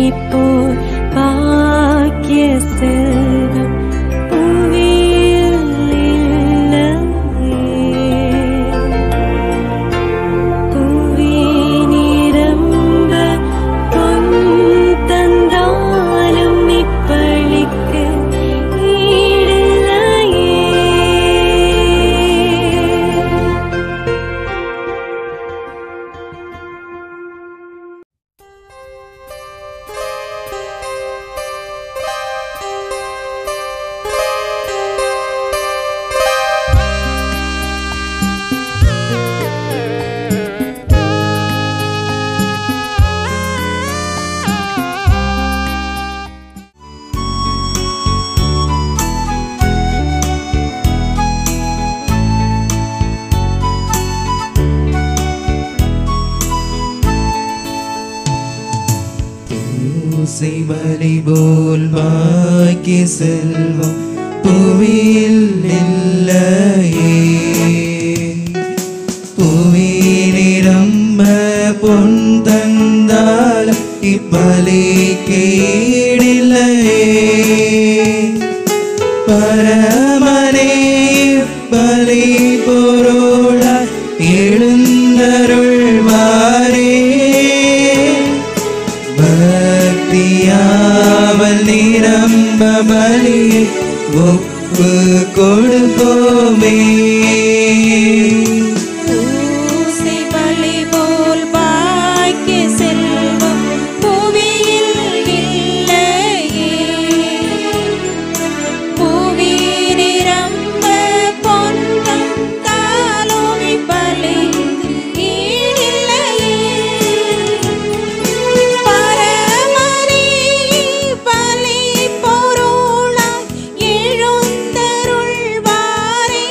போல் பாக்கிய செல்வம் புவியில் இல்லையே. புவி நிரம்ப பொன் தந்தாலும் இப்பளிக்கு ஈடில்லையே பூசை பலி போல் பாக்கி செல்வம் புவியில் இல்லையே புவி நிரம்ப பொன் தந்தாலும் இப்பலிக்கு ஈடில்லையே பரமனே பலி பொருளா எழுந்தருள்வாரே பக்தியாவல் நிரம்ப பலியை ஒப்பு கொடுப்போமே பூசை பலி போல் பாக்கிய செல்வம் புவியில் இல்லையே புவி நிரம்ப பொன் தந்தாலும் பலி ஈடில்லையே பரமரே பலி பொருளாய் எழுந்தருள்வாரே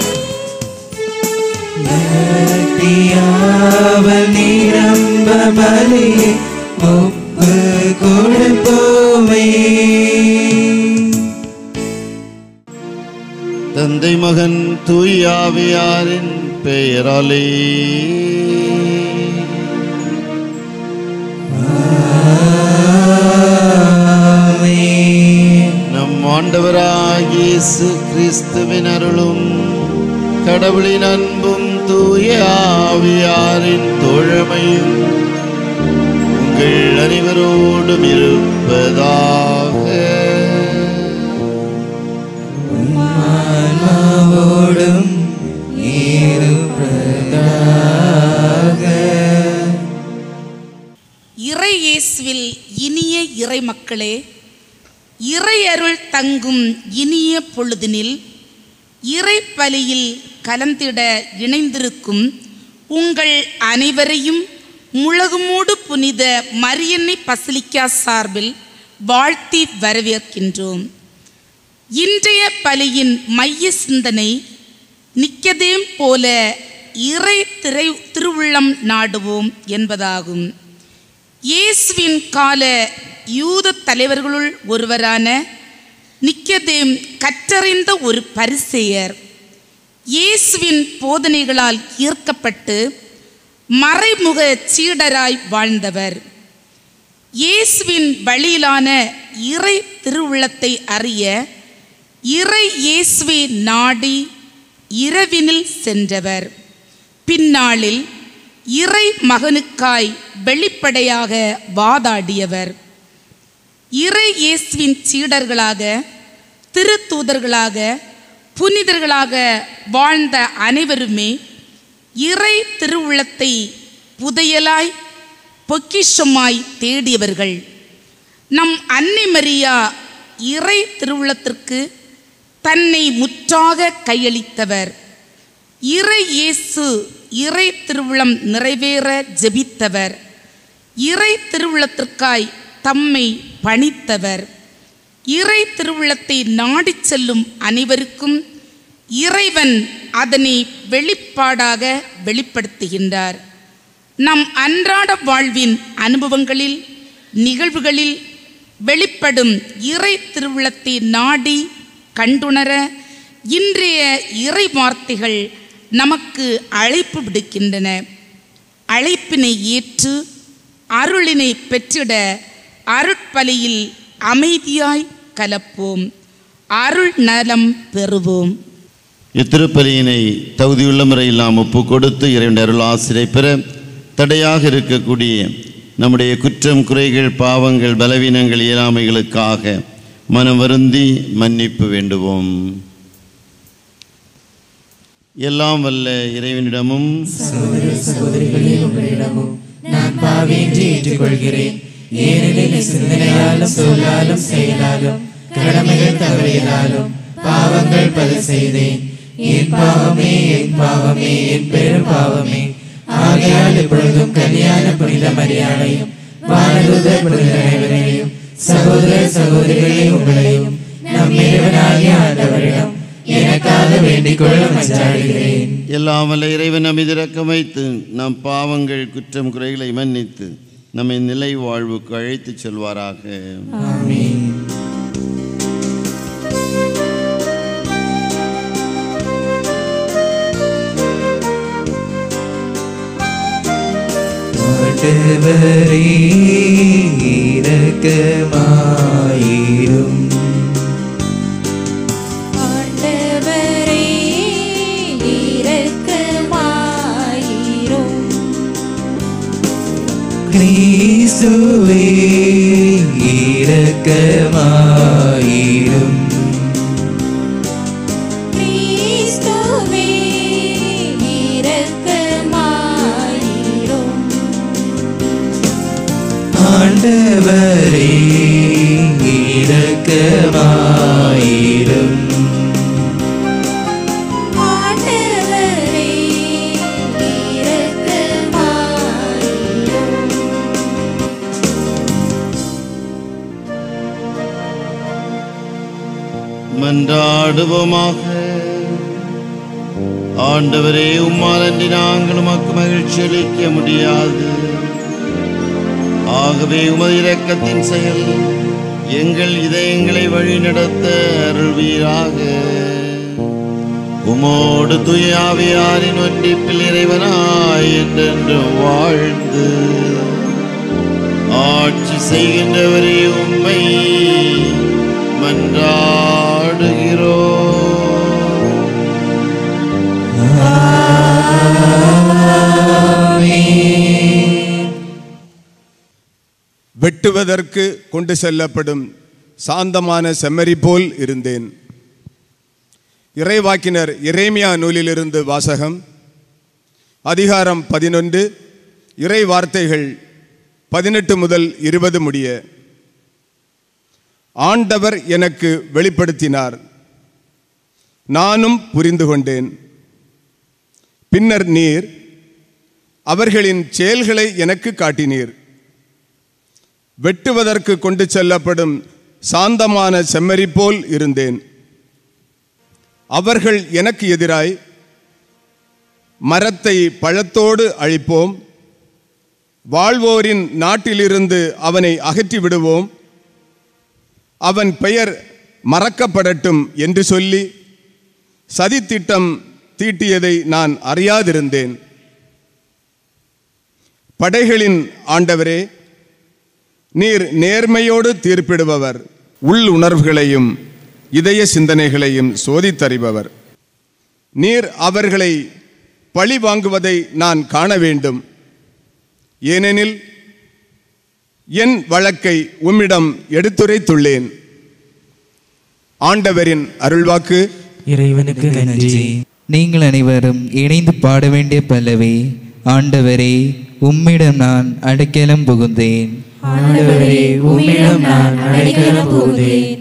பக்தியாவல் நிரம்ப பலியை ஒப்பு கொடுப்போமே தந்தை மகன் தூயாவியாரின் பெயராலே ஆமென். நம் ஆண்டவராகிய இயேசு கிறிஸ்துவின் அருளும் கடவுளின் அன்பும் தூய ஆவியாரின் தோழமையும் உங்கள் அனைவரோடும் இருப்பதாக ஆன்மாவோடும் இருப்பதாக இறை இயேசுவில் இனிய இறை மக்களே இறை அருள் தங்கும் இனிய பொழுதினில் இறை பலியில் கலந்திட இணைந்திருக்கும் உங்கள் அனைவரையும் முழகுமூடு புனித மரியன்னை பசிலிக்கா சார்பில் வாழ்த்தி வரவேற்கின்றோம் இன்றைய பலியின் மைய சிந்தனை நிக்கதேம் போல இறை திரை திருவுள்ளம் நாடுவோம் என்பதாகும் இயேசுவின் கால யூத தலைவர்களுள் ஒருவரான நிக்கதேம் கற்றறிந்த ஒரு பரிசேயர் இயேசுவின் போதனைகளால் ஈர்க்கப்பட்டு மறைமுக சீடராய் வாழ்ந்தவர் இயேசுவின் வழியிலான இறை திருவுள்ளத்தை அறிய இறை இயேசுவை நாடி இரவினில் சென்றவர் பின்னாளில் இறை மகனுக்காய் வெளிப்படையாக வாதாடியவர் இறை இயேசுவின் சீடர்களாக திருத்தூதர்களாக புனிதர்களாக வாழ்ந்த அனைவருமே இறை திருவுள்ளத்தை புதையலாய் பொக்கிஷமாய் தேடியவர்கள் நம் அன்னை மரியா இறை திருவுள்ளத்திற்கு தன்னை முற்றாக கையளித்தவர் இறை இயேசு இறை திருவுளம் நிறைவேற ஜெபித்தவர் இறை திருவுளத்திற்காய் தம்மை பணித்தவர் இறை திருவுளத்தை நாடிச் செல்லும் அனைவருக்கும் இறைவன் அதனை வெளிப்பாடாக வெளிப்படுத்துகின்றார் நம் அன்றாட வாழ்வின் அனுபவங்களில் நிகழ்வுகளில் வெளிப்படும் இறை திருவுளத்தை நாடி கண்டுணர இன்றைய இறை வார்த்தைகள் நமக்கு அழைப்பு விடுக்கின்றன அழைப்பினை ஏற்று அருளினை பெற்றிட அருட்பலியில் அமைதியாய் கலப்போம் அருள் நலம் பெறுவோம் இத்திருப்பலியினை தகுதியுள்ள முறையில் நாம் ஒப்பு கொடுத்து இறைவன் அருள் ஆசிரியை பெற தடையாக இருக்கக்கூடிய நம்முடைய குற்றம் குறைகள் பாவங்கள் பலவீனங்கள் இயலாமைகளுக்காக மனம் வருந்தி மன்னிப்பு வேண்டுவோம் எல்லாம் வல்ல இறைவனிடமும் சகோதரிகளே உங்களிடமும் நான் பாவின்றி ஏற்றுக்கொள்கிறேன் ஏனெனில் சிந்தனையாலும் சொல்லாலும் செயலாலும் கடமைகள் தவறியதாலும் பாவங்கள் பல செய்தேன் என் பாவமே என் பாவமே என் பெரும் பாவமே ஆகையால் இப்பொழுதும் கல்யாண புனித மரியாதையும் வானதுதர் புனித அனைவரையும் சகோதர சகோதரிகளே உங்களையும் நம் இறைவனாகிய ஆண்டவரிடம் எனக்காக வேண்டிக் கொள்ள மன்றாடுகிறேன் எல்லாம் வல்ல இறைவன் நம்மை திறக்க வைத்து நம் பாவங்கள் குற்றம் குறைகளை மன்னித்து நம்மை நிலை வாழ்வுக்கு அழைத்துச் செல்வாராக ஆமென் ஆண்டவரே இரக்கமாயிரும் ஆண்டவரே இரக்கமாயிரும் கிறிஸ்துவே இரக்கமாயிரும் கிறிஸ்துவே இரக்கமாயிரும் ஆண்டவரே இரக்கமாயிரும் ஆண்டவரே இரக்கமாயிரும் மன்றாடுவோமாக ஆண்டவரே உம்மால் அன்றி நாங்கள் உமக்கு மகிழ்ச்சி அளிக்க முடியாது ஆகவே உமது இரக்கத்தின் செயல் எங்கள் இதயங்களை வழிநடத்த அருள்வீராக உமோடு துயாவியாரின் ஒன்றிப்பில் இறைவனாய் என்றென்று வாழ்ந்து ஆட்சி செய்கின்றவரே உம்மை மன்றாடுகிறோ வெட்டுவதற்கு கொண்டு செல்லப்படும் சாந்தமான செம்மறி போல் இருந்தேன் இறைவாக்கினர் இறைமியா நூலிலிருந்து வாசகம் அதிகாரம் பதினொன்று இறை வார்த்தைகள் பதினெட்டு முதல் இருபது முடிய ஆண்டவர் எனக்கு வெளிப்படுத்தினார் நானும் புரிந்து கொண்டேன் பின்னர் நீர் அவர்களின் செயல்களை எனக்கு காட்டினீர் வெட்டுவதற்கு கொண்டு செல்லப்படும் சாந்தமான செம்மறி போல் இருந்தேன் அவர்கள் எனக்கு எதிராய் மரத்தை பழத்தோடு அழிப்போம் வாழ்வோரின் நாட்டிலிருந்து அவனை அகற்றி விடுவோம் அவன் பெயர் மறக்கப்படட்டும் என்று சொல்லி சதித்திட்டம் தீட்டியதை நான் அறியாதிருந்தேன் படைகளின் ஆண்டவரே நீர் நேர்மையோடு தீர்ப்பிடுபவர் உள் உணர்வுகளையும் இதய சிந்தனைகளையும் சோதித்தறிபவர் நீர் அவர்களை பழி வாங்குவதை நான் காண வேண்டும் ஏனெனில் என் வழக்கை உம்மிடம் எடுத்துரைத்துள்ளேன் ஆண்டவரின் அருள்வாக்கு இறைவனுக்கு நன்றி நீங்கள் அனைவரும் இணைந்து பாட வேண்டிய பல்லவி ஆண்டவரே உம்மிடம் நான் அடைக்கலம் புகுந்தேன் ஆண்டவரே உம்மிடம் நான் அடைக்கலம் புகுந்தேன்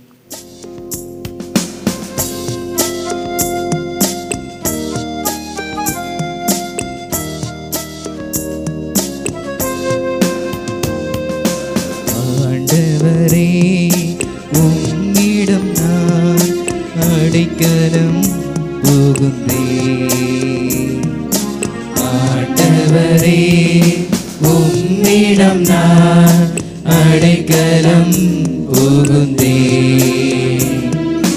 ஆண்டவரே உம்மிடம் நான் அடைக்கலம் புகுந்தேன் ஆண்டவரே உம்மிடம் நான் அடைக்கலம் புகுந்தேன்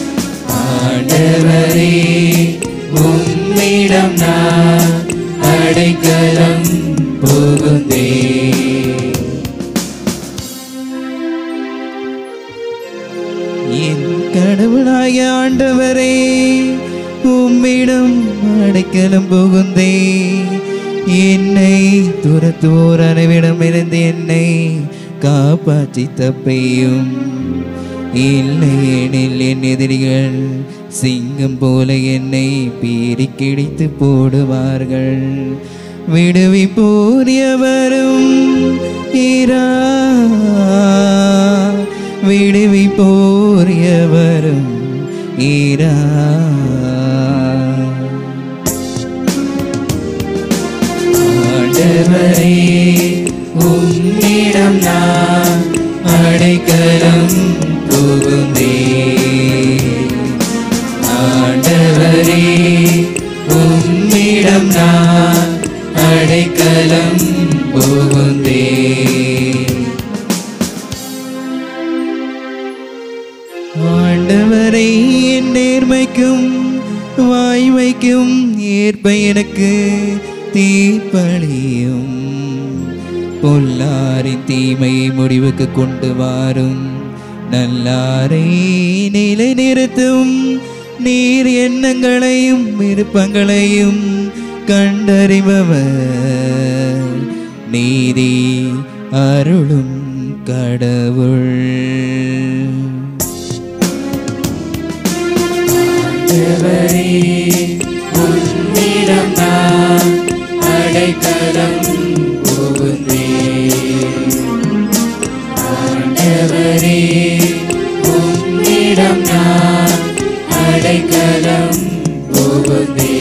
ஆண்டவரே உம்மிடம் நான் அடைக்கலம் புகுந்தேன் என் கடவுளாய ஆண்டவரே உம்மிடம் அடைக்கலம் புகுந்தே என்னை துரத்துவோர் அனைவிடமிருந்து என்னை காப்பாற்றி தப்பையும் இல்லையெனில் என் எதிரிகள் சிங்கம் போல என்னை பீறி கிடித்து போடுவார்கள் விடுவிப்போர் எவரும் இரா விடுவிப்போர் எவரும் இரா ஆண்டவரே உம்மிடம் நான் அடைக்கலம் புகுந்தே ஆண்டவரே உம்மிடம் நான் அடைக்கலம் புகுந்தே ஆண்டவரை என் நேர்மைக்கும் வாய்மைக்கும் ஏற்ப எனக்கு தீர்ப்பளியும் பொல்லாரின் தீமையை முடிவுக்கு கொண்டு வாரும் நல்லாரை நிலை நிறுத்தும் நீர் எண்ணங்களையும் விருப்பங்களையும் கண்டறிபவர் நீதி அருளும் கடவுள் ஆண்டவரே உம்மிடம் நான் அடைக்கலம் புகுந்தே ஆண்டவரே உம்மிடம் நான் அடைக்கலம் புகுந்தே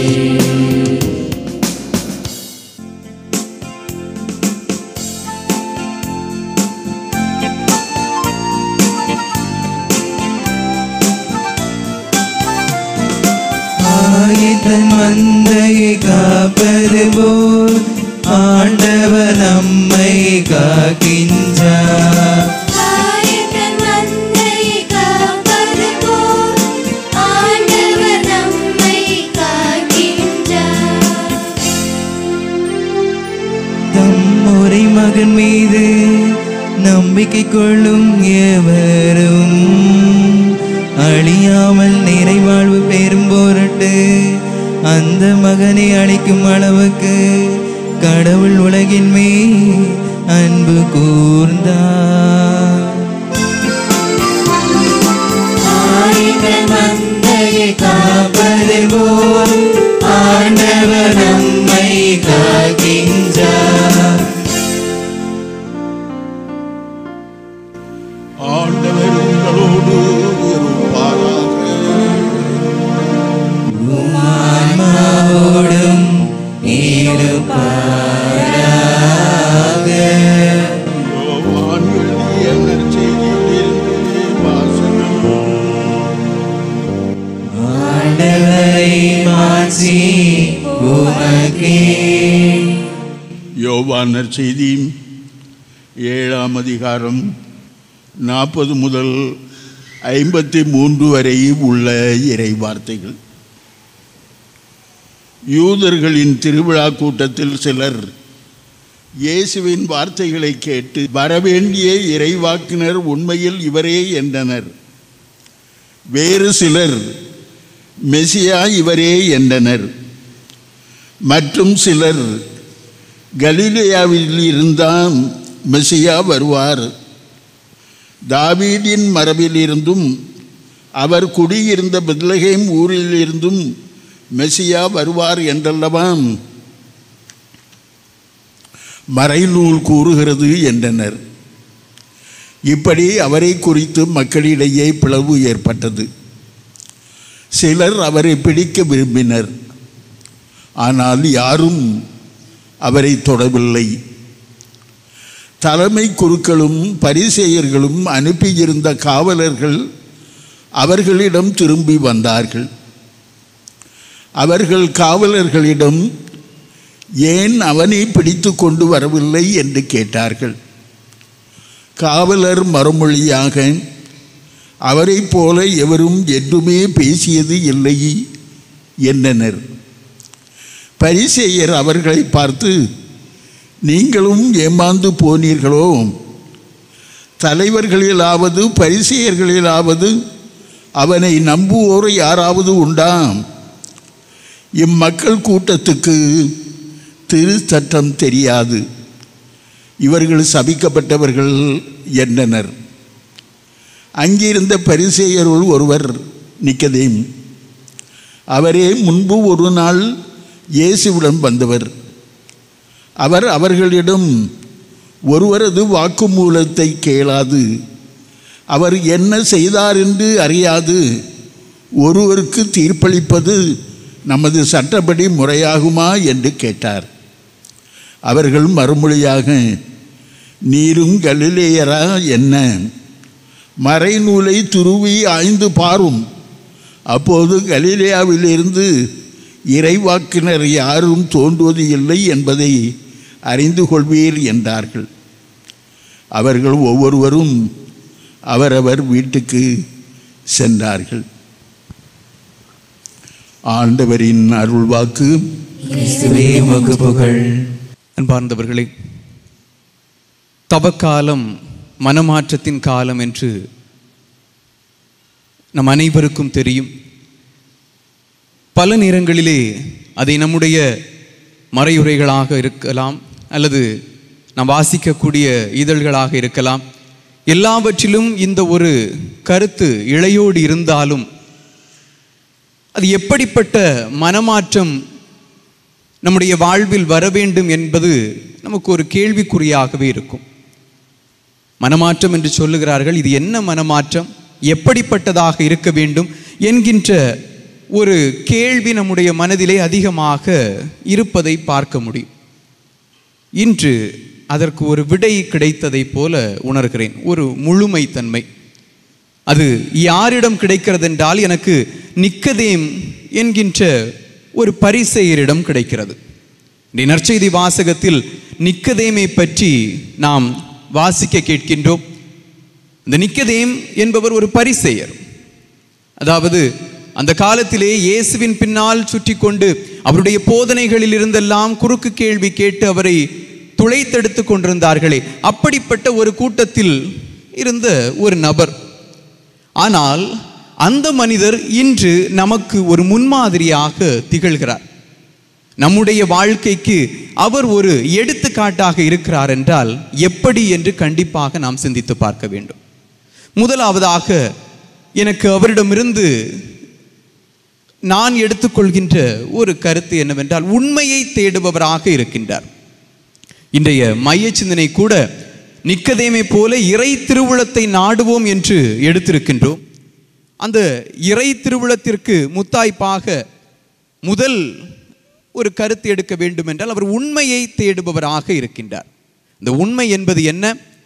ஆயத்தன் மந்தையை காப்பது போல் ஆண்டவர் நம்மை காக்கின்றார் ஆயத்தன் மந்தையை காப்பது போல் ஆண்டவர் நம்மை காக்கின்றார். தம்முறை மகன் மீது நம்பிக்கை கொள்ளும் எவரும் அழியாமல் நிறைவாழ்வு பெறும் பொருட்டு அந்த மகனை அளிக்கும் அளவுக்கு கடவுள் உலகின் மேல் அன்பு கூர்ந்தார் ஆயிரம் மந்தையை காப்பது போல் ஆண்டவர் நம்மை காக்கின்றார் ஆண்டவர் உங்களோடு இருப்பாராக ஆன்மாவோடும் இருப்பாராக யோவான் எழுதிய நற்செய்தியிலிருந்து வாசகம் ஆண்டவரை மாற்றி உமக்கே யோவான் நற்செய்தி ஏழாம் அதிகாரம் நாற்பது முதல் ஐம்பத்தி மூன்று வரை உள்ள இறை வார்த்தைகள் யூதர்களின் திருவிழா கூட்டத்தில் சிலர் இயேசுவின் வார்த்தைகளை கேட்டு வரவேண்டிய இறைவாக்கினர் உண்மையில் இவரே என்றனர் வேறு சிலர் மெசியா இவரே என்றனர் மற்றும் சிலர் கலிலேயாவில் இருந்தால் மெசியா வருவார் தாவீதின் மரபிலிருந்தும் அவர் குடியிருந்த பெத்லகேம் ஊரிலிருந்தும் மெசியா வருவார் என்றல்லவா மறைநூல் கூறுகிறது என்றனர் இப்படி அவரை குறித்து மக்களிடையே பிளவு ஏற்பட்டது சிலர் அவரை பிடிக்க விரும்பினர் ஆனால் யாரும் அவரை தொடவில்லை தலைமை குருக்களும் பரிசேயர்களும் அனுப்பியிருந்த காவலர்கள் அவர்களிடம் திரும்பி வந்தார்கள் அவர்கள் காவலர்களிடம் ஏன் அவனை பிடித்து கொண்டு வரவில்லை என்று கேட்டார்கள் காவலர் மறுமொழியாக அவரைப் போல எவரும் என்றுமே பேசியது இல்லை என்றனர் பரிசேயர் அவர்களை பார்த்து நீங்களும் ஏமாந்து போனீர்களோ தலைவர்களிலாவது பரிசேயர்களிலாவது அவனை நம்புவோர் யாராவது உண்டாம் இம்மக்கள் கூட்டத்துக்கு திரு சட்டம் தெரியாது இவர்கள் சபிக்கப்பட்டவர்கள் என்றனர் அங்கிருந்த பரிசேயருள் ஒருவர் நிக்கதேம் அவரே முன்பு ஒரு நாள் இயேசுவிடம் வந்தவர் அவர் அவர்களிடம் ஒருவரது வாக்குமூலத்தை கேளாது அவர் என்ன செய்தார் என்று அறியாது ஒருவருக்கு தீர்ப்பளிப்பது நமது சட்டப்படி முறையாகுமா என்று கேட்டார் அவர்கள் மறுமொழியாக நீரும் கலிலேயரா என்ன மறைநூலை துருவி ஆய்ந்து பாரும் அப்போது கலிலேயாவிலிருந்து இறைவாக்கினர் யாரும் தோன்றுவது இல்லை என்பதை அறிந்து கொள்வீர் என்றார்கள் அவர்கள் ஒவ்வொருவரும் அவரவர் வீட்டுக்கு சென்றார்கள் ஆண்டவரின் அருள்வாக்கு கிறிஸ்துவே உமக்கு புகழ் அன்பார்ந்தவர்களே தவக்காலம் மனமாற்றத்தின் காலம் என்று நம் அனைவருக்கும் தெரியும் பல நேரங்களிலே அதை நம்முடைய மறையுரைகளாக இருக்கலாம் அல்லது நாம் வாசிக்கக்கூடிய இதழ்களாக இருக்கலாம் எல்லாவற்றிலும் இந்த ஒரு கருத்து இழையோடு இருந்தாலும் அது எப்படிப்பட்ட மனமாற்றம் நம்முடைய வாழ்வில் வர வேண்டும் என்பது நமக்கு ஒரு கேள்விக்குறியாகவே இருக்கும் மனமாற்றம் என்று சொல்லுகிறார்கள் இது என்ன மனமாற்றம் எப்படிப்பட்டதாக இருக்க வேண்டும் என்கின்ற ஒரு கேள்வி நம்முடைய மனதிலே அதிகமாக இருப்பதை பார்க்க முடியும் இன்று அதற்கு ஒரு விடை கிடைத்ததைப் போல உணர்கிறேன் ஒரு முழுமைத்தன்மை அது யாரிடம் கிடைக்கிறது என்றால் எனக்கு நிக்கதேம் என்கின்ற ஒரு பரிசெயரிடம் கிடைக்கிறது இந்த நற்செய்தி வாசகத்தில் நிக்கதேமை பற்றி நாம் வாசிக்க கேட்கின்றோம் இந்த நிக்கதேம் என்பவர் ஒரு பரிசெயர் அதாவது அந்த காலத்திலே இயேசுவின் பின்னால் சுற்றி கொண்டு அவருடைய போதனைகளில் இருந்தெல்லாம் குறுக்கு கேள்வி கேட்டு அவரை துளைத்தெடுத்து கொண்டிருந்தார்களே அப்படிப்பட்ட ஒரு கூட்டத்தில் இருந்த ஒரு நபர் ஆனால் அந்த மனிதர் இன்று நமக்கு ஒரு முன்மாதிரியாக திகழ்கிறார் நம்முடைய வாழ்க்கைக்கு அவர் ஒரு எடுத்துக்காட்டாக இருக்கிறார் என்றால் எப்படி என்று கண்டிப்பாக நாம் சிந்தித்து பார்க்க வேண்டும் முதலாவதாக எனக்கு அவரிடமிருந்து நான் எடுத்துக்கொள்கின்ற ஒரு கருத்து என்னவென்றால் உண்மையை தேடுபவராக இருக்கின்றார் இன்றைய மைய சிந்தனை கூட நிக்கதேமை போல இறை திருவுளத்தை நாடுவோம் என்று எடுத்திருக்கின்றோம் அந்த இறை திருவுளத்திற்கு முத்தாய்ப்பாக முதல் ஒரு கருத்து எடுக்க வேண்டும் என்றால் அவர் உண்மையை தேடுபவராக இருக்கின்றார் இந்த உண்மை என்பது என்ன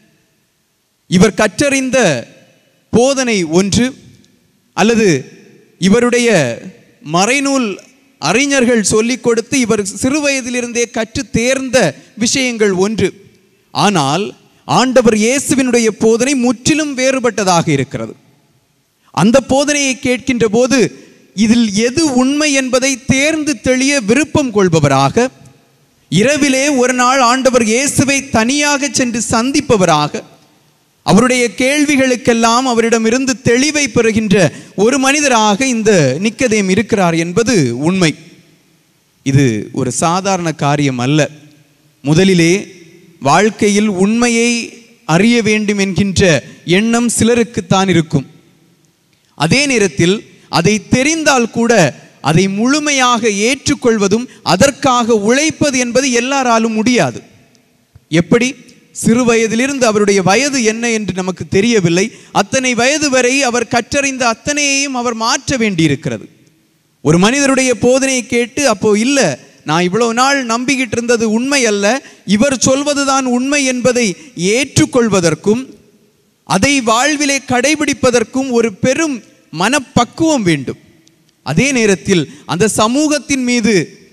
இவர் கற்றறிந்த போதனை ஒன்று அல்லது இவருடைய மறைநூல் அறிஞர்கள் சொல்லிக் கொடுத்து இவர் சிறு வயதிலிருந்தே கற்று தேர்ந்த விஷயங்கள் ஒன்று ஆனால் ஆண்டவர் இயேசுவினுடைய போதனை முற்றிலும் வேறுபட்டதாக இருக்கிறது அந்த போதனையை கேட்கின்ற போது இதில் எது உண்மை என்பதை தேர்ந்து தெளிய விருப்பம் கொள்பவராக இரவிலே ஒரு நாள் ஆண்டவர் இயேசுவை தனியாக சென்று சந்திப்பவராக அவருடைய கேள்விகளுக்கெல்லாம் அவரிடமிருந்து தெளிவை பெறுகின்ற ஒரு மனிதராக இந்த நிக்கதேம் இருக்கிறார் என்பது உண்மை இது ஒரு சாதாரண காரியம் அல்ல முதலிலே வாழ்க்கையில் உண்மையை அறிய வேண்டும் என்கின்ற எண்ணம் சிலருக்குத்தான் இருக்கும் அதே நேரத்தில் அதை தெரிந்தால் கூட அதை முழுமையாக ஏற்றுக்கொள்வதும் அதற்காக உழைப்பது என்பது எல்லாராலும் முடியாது எப்படி சிறு வயதிலிருந்து அவருடைய வயது என்ன என்று நமக்கு தெரியவில்லை அத்தனை வயது வரை அவர் கற்றறிந்த அத்தனையையும் அவர் மாற்ற வேண்டியிருக்கிறது ஒரு மனிதருடைய போதனையை கேட்டு அப்போ இல்லை நான் இவ்வளவு நாள் நம்பிக்கிட்டு இருந்தது உண்மை அல்ல இவர் சொல்வதுதான் உண்மை என்பதை ஏற்றுக்கொள்வதற்கும் அதை வாழ்விலே கடைபிடிப்பதற்கும் ஒரு பெரும் மனப்பக்குவம் வேண்டும் அதே நேரத்தில் அந்த சமூகத்தின் மீது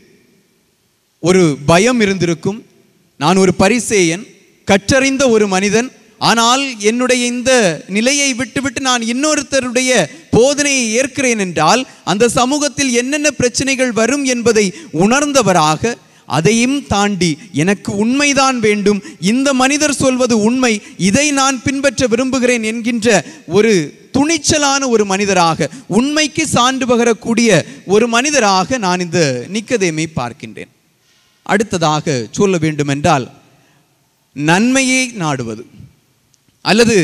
ஒரு பயம் இருந்திருக்கும் நான் ஒரு பரிசேயன் கற்றறிந்த ஒரு மனிதன் ஆனால் என்னுடைய இந்த நிலையை விட்டுவிட்டு நான் இன்னொருத்தருடைய போதனையை ஏற்கிறேன் என்றால் அந்த சமூகத்தில் என்னென்ன பிரச்சனைகள் வரும் என்பதை உணர்ந்தவராக அதையும் தாண்டி எனக்கு உண்மைதான் வேண்டும் இந்த மனிதர் சொல்வது உண்மை இதை நான் பின்பற்ற விரும்புகிறேன் என்கின்ற ஒரு துணிச்சலான ஒரு மனிதராக உண்மைக்கு சான்று பகரக்கூடிய ஒரு மனிதராக நான் இந்த நிக்கதேமை பார்க்கின்றேன் அடுத்ததாக சொல்ல வேண்டுமென்றால் நன்மையை நாடுவது அல்லது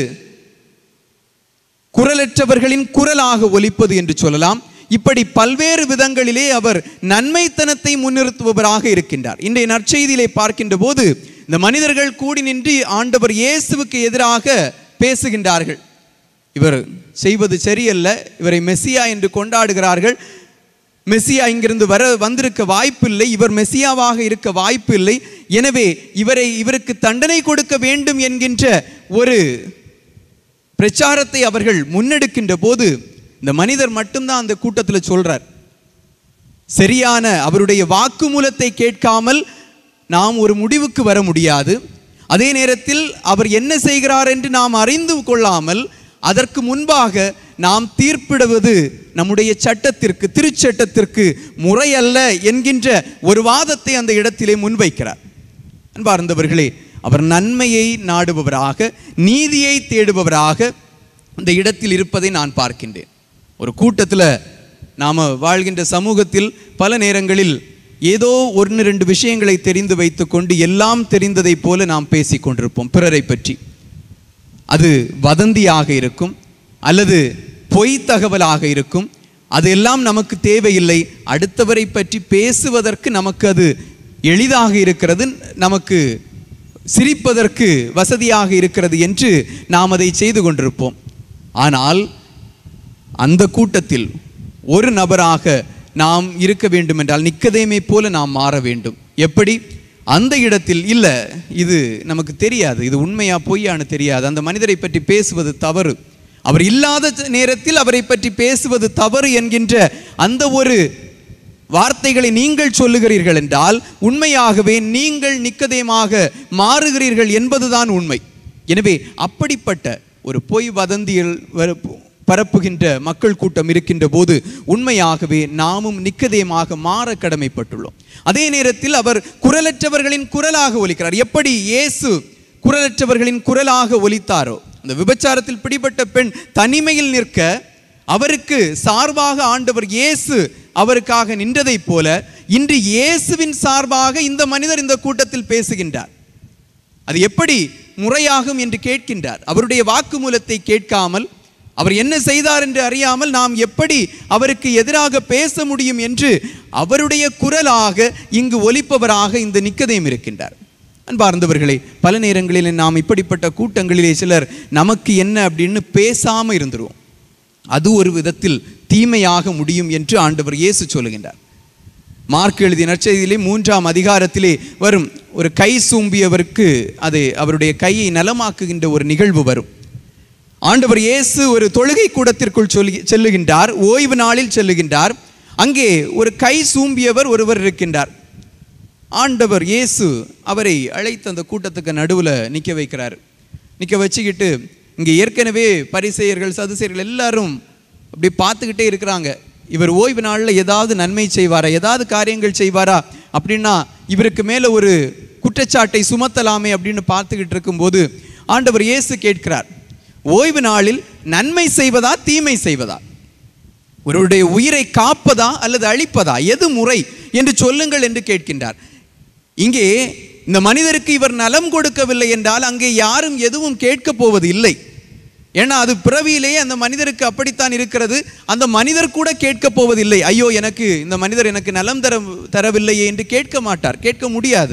குரலற்றவர்களின் குரலாக ஒலிப்பது என்று சொல்லலாம் இப்படி பல்வேறு விதங்களிலே அவர் நன்மைத்தனத்தை முன்னிறுத்துபவராக இருக்கின்றார் இன்றைய நற்செய்தியிலே பார்க்கின்ற போது இந்த மனிதர்கள் கூடி நின்று ஆண்டவர் இயேசுவுக்கு எதிராக பேசுகின்றார்கள் இவர் செய்வது சரியல்ல இவரை மெஸ்ஸியா என்று கொண்டாடுகிறார்கள் மெஸ்ஸியா இங்கிருந்து வர வந்திருக்க வாய்ப்பில்லை இவர் மெஸ்ஸியாவாக இருக்க வாய்ப்பில்லை எனவே இவரை இவருக்கு தண்டனை கொடுக்க வேண்டும் என்கின்ற ஒரு பிரச்சாரத்தை அவர்கள் முன்னெடுக்கின்ற போது இந்த மனிதர் மட்டும்தான் அந்த கூட்டத்தில் சொல்றார் சரியான அவருடைய வாக்குமூலத்தை கேட்காமல் நாம் ஒரு முடிவுக்கு வர முடியாது அதே நேரத்தில் அவர் என்ன செய்கிறார் என்று நாம் அறிந்து கொள்ளாமல் அதற்கு முன்பாக நாம் தீர்ப்பிடுவது நம்முடைய சட்டத்திற்கு திருச்சட்டத்திற்கு முறையல்ல என்கின்ற ஒரு வாதத்தை அந்த இடத்திலே முன்வைக்கிறார் அன்பார்ந்தவர்களே அவர் நன்மையை நாடுபவராக நீதியை தேடுபவராக இந்த இடத்தில் இருப்பதை நான் பார்க்கின்றேன் ஒரு கூட்டத்தில் நாம் வாழ்கின்ற சமூகத்தில் பல நேரங்களில் ஏதோ ஒன்று ரெண்டு விஷயங்களை தெரிந்து வைத்துக்கொண்டு எல்லாம் தெரிந்ததைப் போல நாம் பேசிக் கொண்டிருப்போம் பிறரை பற்றி அது வதந்தியாக இருக்கும் அல்லது பொய் தகவலாக இருக்கும் அதெல்லாம் நமக்கு தேவையில்லை அடுத்தவரை பற்றி பேசுவதற்கு நமக்கு அது எளிதாக இருக்கிறது நமக்கு சிரிப்பதற்கு வசதியாக இருக்கிறது என்று நாம் அதை செய்து கொண்டிருப்போம் ஆனால் அந்த கூட்டத்தில் ஒரு நபராக நாம் இருக்க வேண்டும் என்றால் நிக்கதேமை போல நாம் மாற வேண்டும் எப்படி அந்த இடத்தில் இல்லை இது நமக்கு தெரியாது இது உண்மையா பொய்யான்னு தெரியாது அந்த மனிதரை பற்றி பேசுவது தவறு அவர் இல்லாத நேரத்தில் அவரை பற்றி பேசுவது தவறு என்கின்ற அந்த ஒரு வார்த்தைகளை நீங்கள் சொல்லுகிறீர்கள் என்றால் உண்மையாகவே நீங்கள் நிக்கதேமாக மாறுகிறீர்கள் என்பதுதான் உண்மை எனவே அப்படிப்பட்ட ஒரு பொய் வதந்தியில் வர- பரப்புகின்ற மக்கள் கூட்டம் இருக்கின்ற போது உண்மையாகவே நாமும் நிக்கதேமாக மாற கடமைப்பட்டுள்ளோம் அதே நேரத்தில் அவர் குரலற்றவர்களின் குரலாக ஒலிக்கிறார் எப்படி இயேசு குரலற்றவர்களின் குரலாக ஒலித்தாரோ அந்த விபச்சாரத்தில் பிடிபட்ட பெண் தனிமையில் நிற்க அவருக்கு சார்பாக ஆண்டவர் இயேசு அவருக்காக நின்றதைப் போல இன்று இயேசுவின் சார்பாக இந்த மனிதர் இந்த கூட்டத்தில் பேசுகின்றார் அது எப்படி முறையாகும் என்று கேட்கின்றார் அவருடைய வாக்குமூலத்தை கேட்காமல் அவர் என்ன செய்தார் என்று அறியாமல் நாம் எப்படி அவருக்கு எதிராக பேச முடியும் என்று அவருடைய குரலாக இங்கு ஒலிப்பவராக இந்த நிக்கதேம் இருக்கின்றார் அன்பார்ந்தவர்களே பல நேரங்களில் நாம் இப்படிப்பட்ட கூட்டங்களிலே சிலர் நமக்கு என்ன அப்படின்னு பேசாம இருந்துருவோம் அது ஒரு விதத்தில் தீமையாக முடியும் என்று ஆண்டவர் இயேசு சொல்லுகின்றார் மார்க் எழுதிய நற்செய்தியிலே மூன்றாம் அதிகாரத்திலே வரும் ஒரு கை சூம்பியவருக்கு அது அவருடைய கையை நலமாக்குகின்ற ஒரு நிகழ்வு வரும் ஆண்டவர் இயேசு ஒரு தொழுகை கூடத்திற்குள் சொல்லி செல்லுகின்றார் ஓய்வு நாளில் செல்லுகின்றார் அங்கே ஒரு கை சூம்பியவர் ஒருவர் இருக்கின்றார் ஆண்டவர் இயேசு அவரை அழைத்து அந்த கூட்டத்துக்கு நடுவில் நிற்க வைக்கிறார் நிற்க வச்சுக்கிட்டு இங்கே ஏற்கனவே பரிசெயர்கள் சதுசெயர்கள் எல்லாரும் அப்படி பார்த்துக்கிட்டே இருக்கிறாங்க இவர் ஓய்வு நாளில் ஏதாவது நன்மை செய்வாரா ஏதாவது காரியங்கள் செய்வாரா அப்படின்னா இவருக்கு மேலே ஒரு குற்றச்சாட்டை சுமத்தலாமே அப்படின்னு பார்த்துக்கிட்டு இருக்கும்போது ஆண்டவர் இயேசு கேட்கிறார் ஓய்வு நாளில் நன்மை செய்வதா தீமை செய்வதா ஒருவருடைய உயிரை காப்பதா அல்லது அழிப்பதா எது முறை என்று சொல்லுங்கள் என்று கேட்கின்றார் இங்கே இந்த மனிதருக்கு இவர் நலம் கொடுக்கவில்லை என்றால் அங்கே யாரும் எதுவும் கேட்கப் போவது இல்லை ஏன்னா அது பிறவியிலேயே அந்த மனிதருக்கு அப்படித்தான் இருக்கிறது அந்த மனிதர் கூட கேட்கப் போவதில்லை ஐயோ எனக்கு இந்த மனிதர் எனக்கு நலம் தர தரவில்லையே என்று கேட்க மாட்டார் கேட்க முடியாது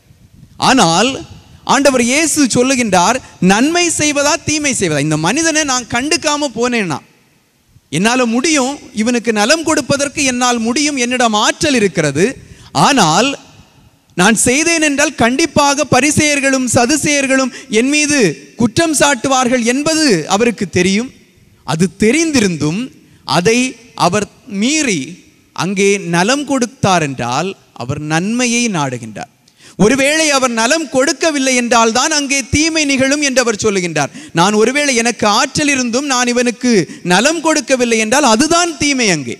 ஆனால் ஆண்டவர் இயேசு சொல்லுகின்றார் நன்மை செய்வதா தீமை செய்வதா இந்த மனிதனை நான் கண்டுக்காம போனேன்னா என்னால் முடியும் இவனுக்கு நலம் கொடுப்பதற்கு என்னால் முடியும் என்னிடம் ஆற்றல் இருக்கிறது ஆனால் நான் செய்தேன் என்றால் கண்டிப்பாக பரிசெயர்களும் சதுசேயர்களும் என் மீது குற்றம் சாட்டுவார்கள் என்பது அவருக்கு தெரியும் அது தெரிந்திருந்தும் அதை அவர் மீறி அங்கே நலம் கொடுத்தார் என்றால் அவர் நன்மையை நாடுகின்றார் ஒருவேளை அவர் நலம் கொடுக்கவில்லை என்றால் தான் அங்கே தீமை நிகழும் என்று அவர் சொல்லுகின்றார் நான் ஒருவேளை எனக்கு ஆற்றல் இருந்தும் நான் இவனுக்கு நலம் கொடுக்கவில்லை என்றால் அதுதான் தீமை அங்கே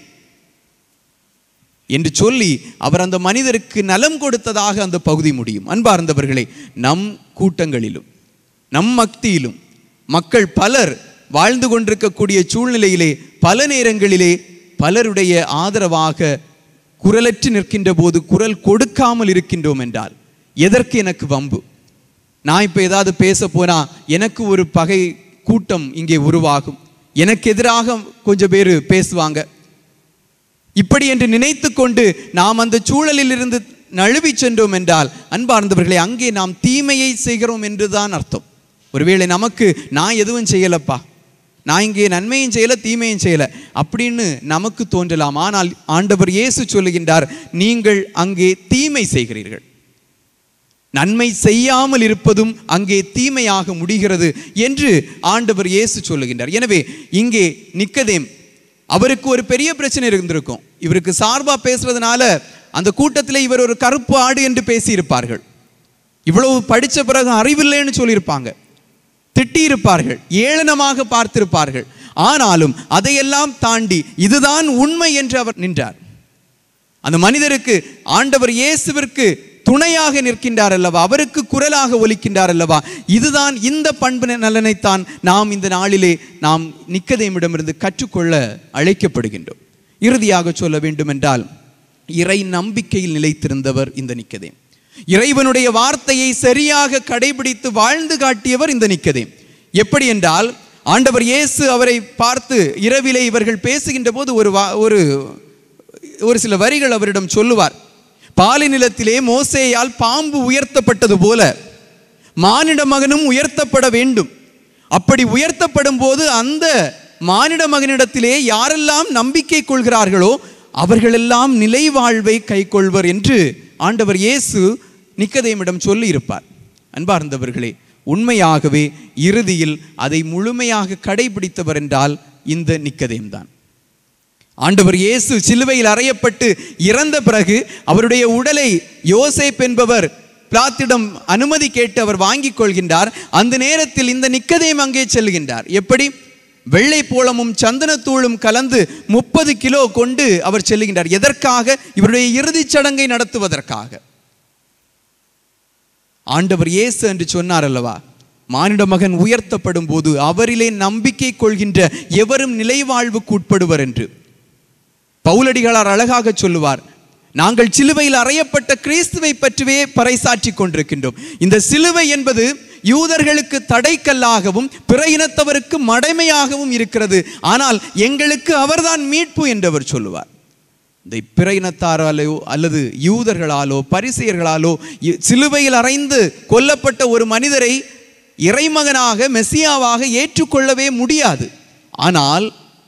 என்று சொல்லி அவர் அந்த மனிதருக்கு நலம் கொடுத்ததாக அந்த பகுதி முடியும் அன்பார்ந்தவர்களே நம் கூட்டங்களிலும் நம் மக்தியிலும் மக்கள் பலர் வாழ்ந்து கொண்டிருக்கக்கூடிய சூழ்நிலையிலே பல நேரங்களிலே பலருடைய ஆதரவாக குரலற்று நிற்கின்ற போது குரல் கொடுக்காமல் இருக்கின்றோம் என்றால் எதற்கு எனக்கு வம்பு நான் இப்போ ஏதாவது பேச போனா எனக்கு ஒரு பகை கூட்டம் இங்கே உருவாகும் எனக்கு எதிராக கொஞ்சம் பேர் பேசுவாங்க இப்படி என்று நினைத்து கொண்டு நாம் அந்த சூழலில் இருந்து நழுவி சென்றோம் என்றால் அன்பார்ந்தவர்களே அங்கே நாம் தீமையை செய்கிறோம் என்றுதான் அர்த்தம் ஒருவேளை நமக்கு நான் எதுவும் செய்யலப்பா நான் இங்கே நன்மையும் செய்யல தீமையும் செய்யல அப்படின்னு நமக்கு தோன்றலாம் ஆனால் ஆண்டவர் இயேசு சொல்லுகின்றார் நீங்கள் அங்கே தீமை செய்கிறீர்கள் நன்மை செய்யாமல் இருப்பதும் அங்கே தீமையாக முடிகிறது என்று ஆண்டவர் இயேசு சொல்லுகின்றார் எனவே இங்கே நிக்கதேம் அவருக்கு ஒரு பெரிய பிரச்சனை இருந்திருக்கும் இவருக்கு சார்பா பேசுறதுனால அந்த கூட்டத்தில் இவர் ஒரு கருப்பு ஆடு என்று பேசியிருப்பார்கள் இவ்வளவு படிச்ச பிறகு அறிவில்லைன்னு சொல்லியிருப்பாங்க திட்டியிருப்பார்கள் ஏளனமாக பார்த்திருப்பார்கள் ஆனாலும் அதையெல்லாம் தாண்டி இதுதான் உண்மை என்று அவர் நின்றார் அந்த மனிதருக்கு ஆண்டவர் இயேசுவிற்கு துணையாக நிற்கின்றார் அல்லவா அவருக்கு குரலாக ஒலிக்கின்றார் அல்லவா இதுதான் இந்த பண்பு நலனைத்தான் நாம் இந்த நாளிலே நாம் நிக்கதேமிடமிருந்து கற்றுக்கொள்ள அழைக்கப்படுகின்றோம் இறுதியாக சொல்ல வேண்டுமென்றால் இறை நம்பிக்கையில் நிலைத்திருந்தவர் இந்த நிக்கதேம் இறைவனுடைய வார்த்தையை சரியாக கடைபிடித்து வாழ்ந்து காட்டியவர் இந்த நிக்கதேம் எப்படி என்றால் ஆண்டவர் இயேசு அவரை பார்த்து இரவிலே இவர்கள் பேசுகின்ற போது ஒரு வா- ஒரு ஒரு சில வரிகள் அவரிடம் சொல்லுவார் பாலை நிலத்திலே மோசேயால் பாம்பு உயர்த்தப்பட்டது போல மானிட மகனும் உயர்த்தப்பட வேண்டும் அப்படி உயர்த்தப்படும் போது அந்த மானிட மகனிடத்திலே யாரெல்லாம் நம்பிக்கை கொள்கிறார்களோ அவர்களெல்லாம் நிலை வாழ்வை கைக்கொள்வர் என்று ஆண்டவர் இயேசு நிக்கதேமிடம் சொல்லி இருப்பார் அன்பார்ந்தவர்களே உண்மையாகவே இறுதியில் அதை முழுமையாக கடைபிடித்தவர் என்றால் இந்த நிக்கதேம் தான் ஆண்டவர் இயேசு சிலுவையில் அறையப்பட்டு இறந்த பிறகு அவருடைய உடலை யோசேப் என்பவர் பிளாத்திடம் அனுமதி கேட்டு அவர் வாங்கிக் கொள்கின்றார் அந்த நேரத்தில் இந்த நிக்கதேம் அங்கே செல்கின்றார் எப்படி வெள்ளை போளமும் சந்தனத்தூளும் கலந்து முப்பது கிலோ கொண்டு அவர் செல்லுகின்றார் எதற்காக இவருடைய இறுதிச் சடங்கை நடத்துவதற்காக ஆண்டவர் இயேசு என்று சொன்னார் அல்லவா மானிட மகன் உயர்த்தப்படும் போது அவரிலே நம்பிக்கை கொள்கின்ற எவரும் நிலைவாழ்வுக்கு உட்படுவர் என்று பவுலடிகளார் அழகாக சொல்லுவார் நாங்கள் சிலுவையில் அறையப்பட்ட கிறிஸ்துவை பற்றியே பறைசாற்றி கொண்டிருக்கின்றோம் இந்த சிலுவை என்பது யூதர்களுக்கு தடைக்கல்லாகவும் பிற இனத்தவருக்கு மடைமையாகவும் இருக்கிறது ஆனால் எங்களுக்கு அவர்தான் மீட்பு என்றவர் சொல்லுவார் இந்த பிற இனத்தாராலோ அல்லது யூதர்களாலோ பரிசெயர்களாலோ இ- சிலுவையில் அறைந்து கொல்லப்பட்ட ஒரு மனிதரை இறைமகனாக மெசியாவாக ஏற்றுக்கொள்ளவே முடியாது ஆனால்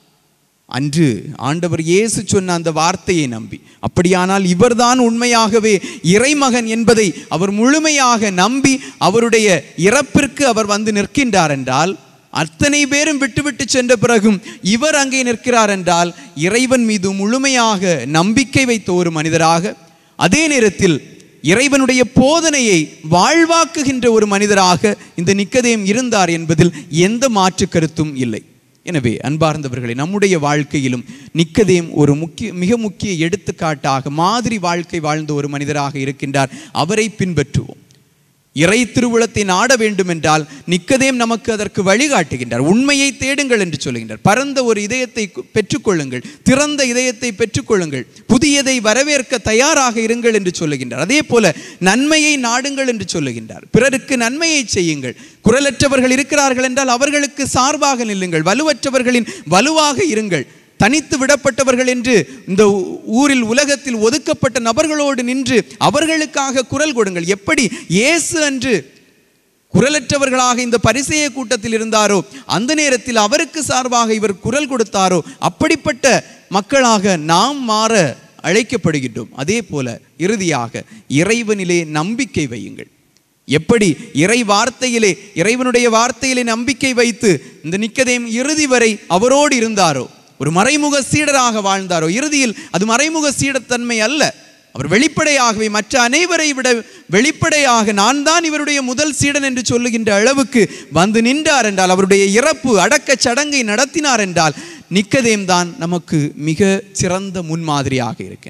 அன்று ஆண்டவர் இயேசு சொன்ன அந்த வார்த்தையை நம்பி அப்படியானால் இவர்தான் உண்மையாகவே இறைமகன் என்பதை அவர் முழுமையாக நம்பி அவருடைய இறப்பிற்கு அவர் வந்து நிற்கின்றார் என்றால் அத்தனை பேரும் விட்டுவிட்டு சென்ற பிறகும் இவர் அங்கே நிற்கிறார் என்றால் இறைவன் மீது முழுமையாக நம்பிக்கை வைத்த ஒரு மனிதராக அதே நேரத்தில் இறைவனுடைய போதனையை வாழ்வாக்குகின்ற ஒரு மனிதராக இந்த நிக்கதேம் இருந்தார் என்பதில் எந்த மாற்று கருத்தும் இல்லை எனவே அன்பார்ந்தவர்களே நம்முடைய வாழ்க்கையிலும் நிக்கதேம் ஒரு முக்கிய மிக முக்கிய எடுத்துக்காட்டாக மாதிரி வாழ்க்கை வாழ்ந்த ஒரு மனிதராக இருக்கின்றார் அவரை பின்பற்றுவோம் இறை திருவுளத்தை நாட வேண்டும் என்றால் நிக்கதேம் நமக்கு அதற்கு வழிகாட்டுகின்றார் உண்மையை தேடுங்கள் என்று சொல்லுகின்றார் பரந்த ஒரு இதயத்தை கு- பெற்றுக்கொள்ளுங்கள் திறந்த இதயத்தை பெற்றுக்கொள்ளுங்கள் புதியதை வரவேற்க தயாராக இருங்கள் என்று சொல்லுகின்றார் அதே போல நன்மையை நாடுங்கள் என்று சொல்லுகின்றார் பிறருக்கு நன்மையை செய்யுங்கள் குரலற்றவர்கள் இருக்கிறார்கள் என்றால் அவர்களுக்கு சார்பாக நில்லுங்கள் வலுவற்றவர்களின் வலுவாக இருங்கள் தனித்து விடப்பட்டவர்கள் என்று இந்த ஊ- ஊரில் உலகத்தில் ஒதுக்கப்பட்ட நபர்களோடு நின்று அவர்களுக்காக குரல் கொடுங்கள் எப்படி இயேசு அன்று குரலற்றவர்களாக இந்த பரிசேய கூட்டத்தில் இருந்தாரோ அந்த நேரத்தில் அவருக்கு சார்பாக இவர் குரல் கொடுத்தாரோ அப்படிப்பட்ட மக்களாக நாம் மாற அழைக்கப்படுகின்றோம் அதே போல இறுதியாக இறைவனிலே நம்பிக்கை வையுங்கள் எப்படி இறை வார்த்தையிலே இறைவனுடைய வார்த்தையிலே நம்பிக்கை வைத்து இந்த நிக்கதேம் இறுதி வரை அவரோடு இருந்தாரோ ஒரு மறைமுக சீடராக வாழ்ந்தாரோ இறுதியில் அது மறைமுக சீடத்தன்மை அல்ல அவர் வெளிப்படையாகவே மற்ற அனைவரை விட வெளிப்படையாக நான் தான் இவருடைய முதல் சீடன் என்று சொல்லுகின்ற அளவுக்கு வந்து நின்றார் என்றால் அவருடைய இறப்பு அடக்க சடங்கை நடத்தினார் என்றால் நிக்கதேம் தான் நமக்கு மிக சிறந்த முன்மாதிரியாக இருக்கின்றார்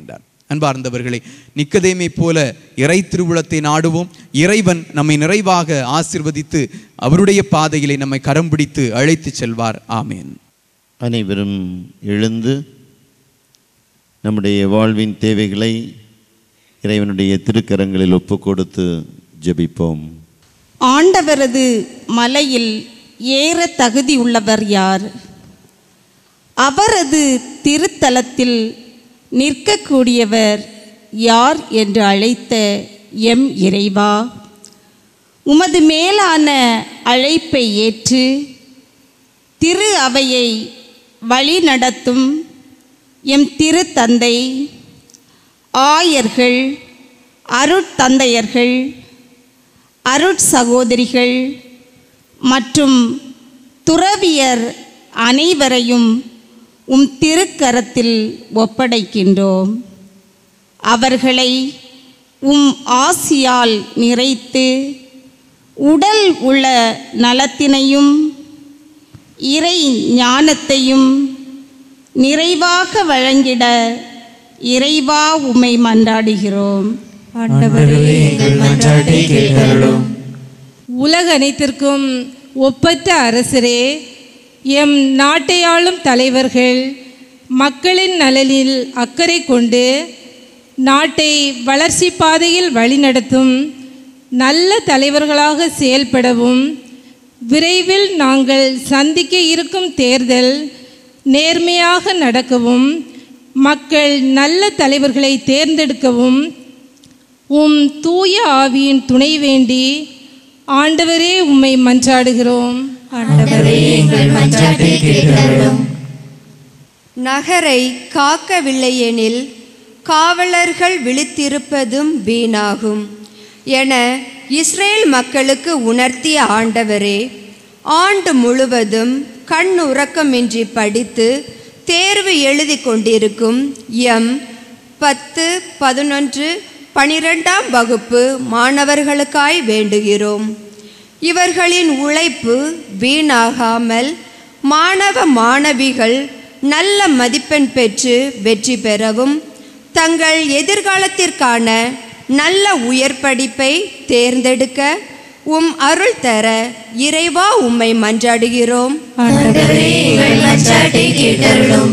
அன்பார்ந்தவர்களே நிக்கதேமை போல இறை திருவுளத்தை நாடுவோம் இறைவன் நம்மை நிறைவாக ஆசிர்வதித்து அவருடைய பாதையிலே நம்மை கரம் பிடித்து அழைத்து செல்வார் ஆமேன் அனைவரும் எழுந்து நம்முடைய வாழ்வின் தேவைகளை இறைவனுடைய திருக்கரங்களில் ஒப்பு கொடுத்து ஜெபிப்போம் ஆண்டவரது மலையில் ஏற தகுதி உள்ளவர் யார் அவரது திருத்தலத்தில் நிற்கக்கூடியவர் யார் என்று அழைத்த எம் இறைவா உமது மேலான அழைப்பை ஏற்று திரு அவையை வழிநடத்தும் எம் திருத்தந்தை ஆயர்கள் அருட்தந்தையர்கள் அருட்சகோதரிகள் மற்றும் துறவியர் அனைவரையும் உம் திருக்கரத்தில் ஒப்படைக்கின்றோம் அவர்களை உம் ஆசியால் நிறைத்து உடல் உள்ள நலத்தினையும் இறை ஞானத்தையும் நிறைவாக வழங்கிட இறைவா உம்மை மன்றாடுகிறோம் ஆண்டவரே எங்கள் மன்றாட்டை கேட்டருளும் உலக அனைத்திற்கும் ஒப்பற்ற அரசரே எம் நாட்டை ஆளும் தலைவர்கள் மக்களின் நலனில் அக்கறை கொண்டு நாட்டை வளர்ச்சி பாதையில் வழிநடத்தும் நல்ல தலைவர்களாக செயல்படவும் விரைவில் நாங்கள் சந்திக்க இருக்கும் தேர்தல் நேர்மையாக நடக்கவும் மக்கள் நல்ல தலைவர்களை தேர்ந்தெடுக்கவும் உம் தூய ஆவியின் துணை வேண்டி ஆண்டவரே உம்மை மன்றாடுகிறோம் ஆண்டவரே எங்கள் மன்றாட்டை கேட்டருளும் நகரை காக்கவில்லையெனில் காவலர்கள் விழித்திருப்பதும் வீணாகும் என இஸ்ரேல் மக்களுக்கு உணர்த்திய ஆண்டவரே ஆண்டு முழுவதும் கண் உறக்கமின்றி படித்து தேர்வு எழுதி கொண்டிருக்கும் எம் பத்து பதினொன்று பனிரெண்டாம் வகுப்பு மாணவர்களுக்காய் வேண்டுகிறோம் இவர்களின் உழைப்பு வீணாகாமல் மாணவ மாணவிகள் நல்ல மதிப்பெண் பெற்று வெற்றி பெறவும் தங்கள் எதிர்காலத்திற்கான நல்ல உயர் படிப்பை தேர்ந்தெடுக்க உம் அருள் தர இறைவா உம்மை மன்றாடுகிறோம் ஆண்டவரே எங்கள் மன்றாட்டை கேட்டருளும்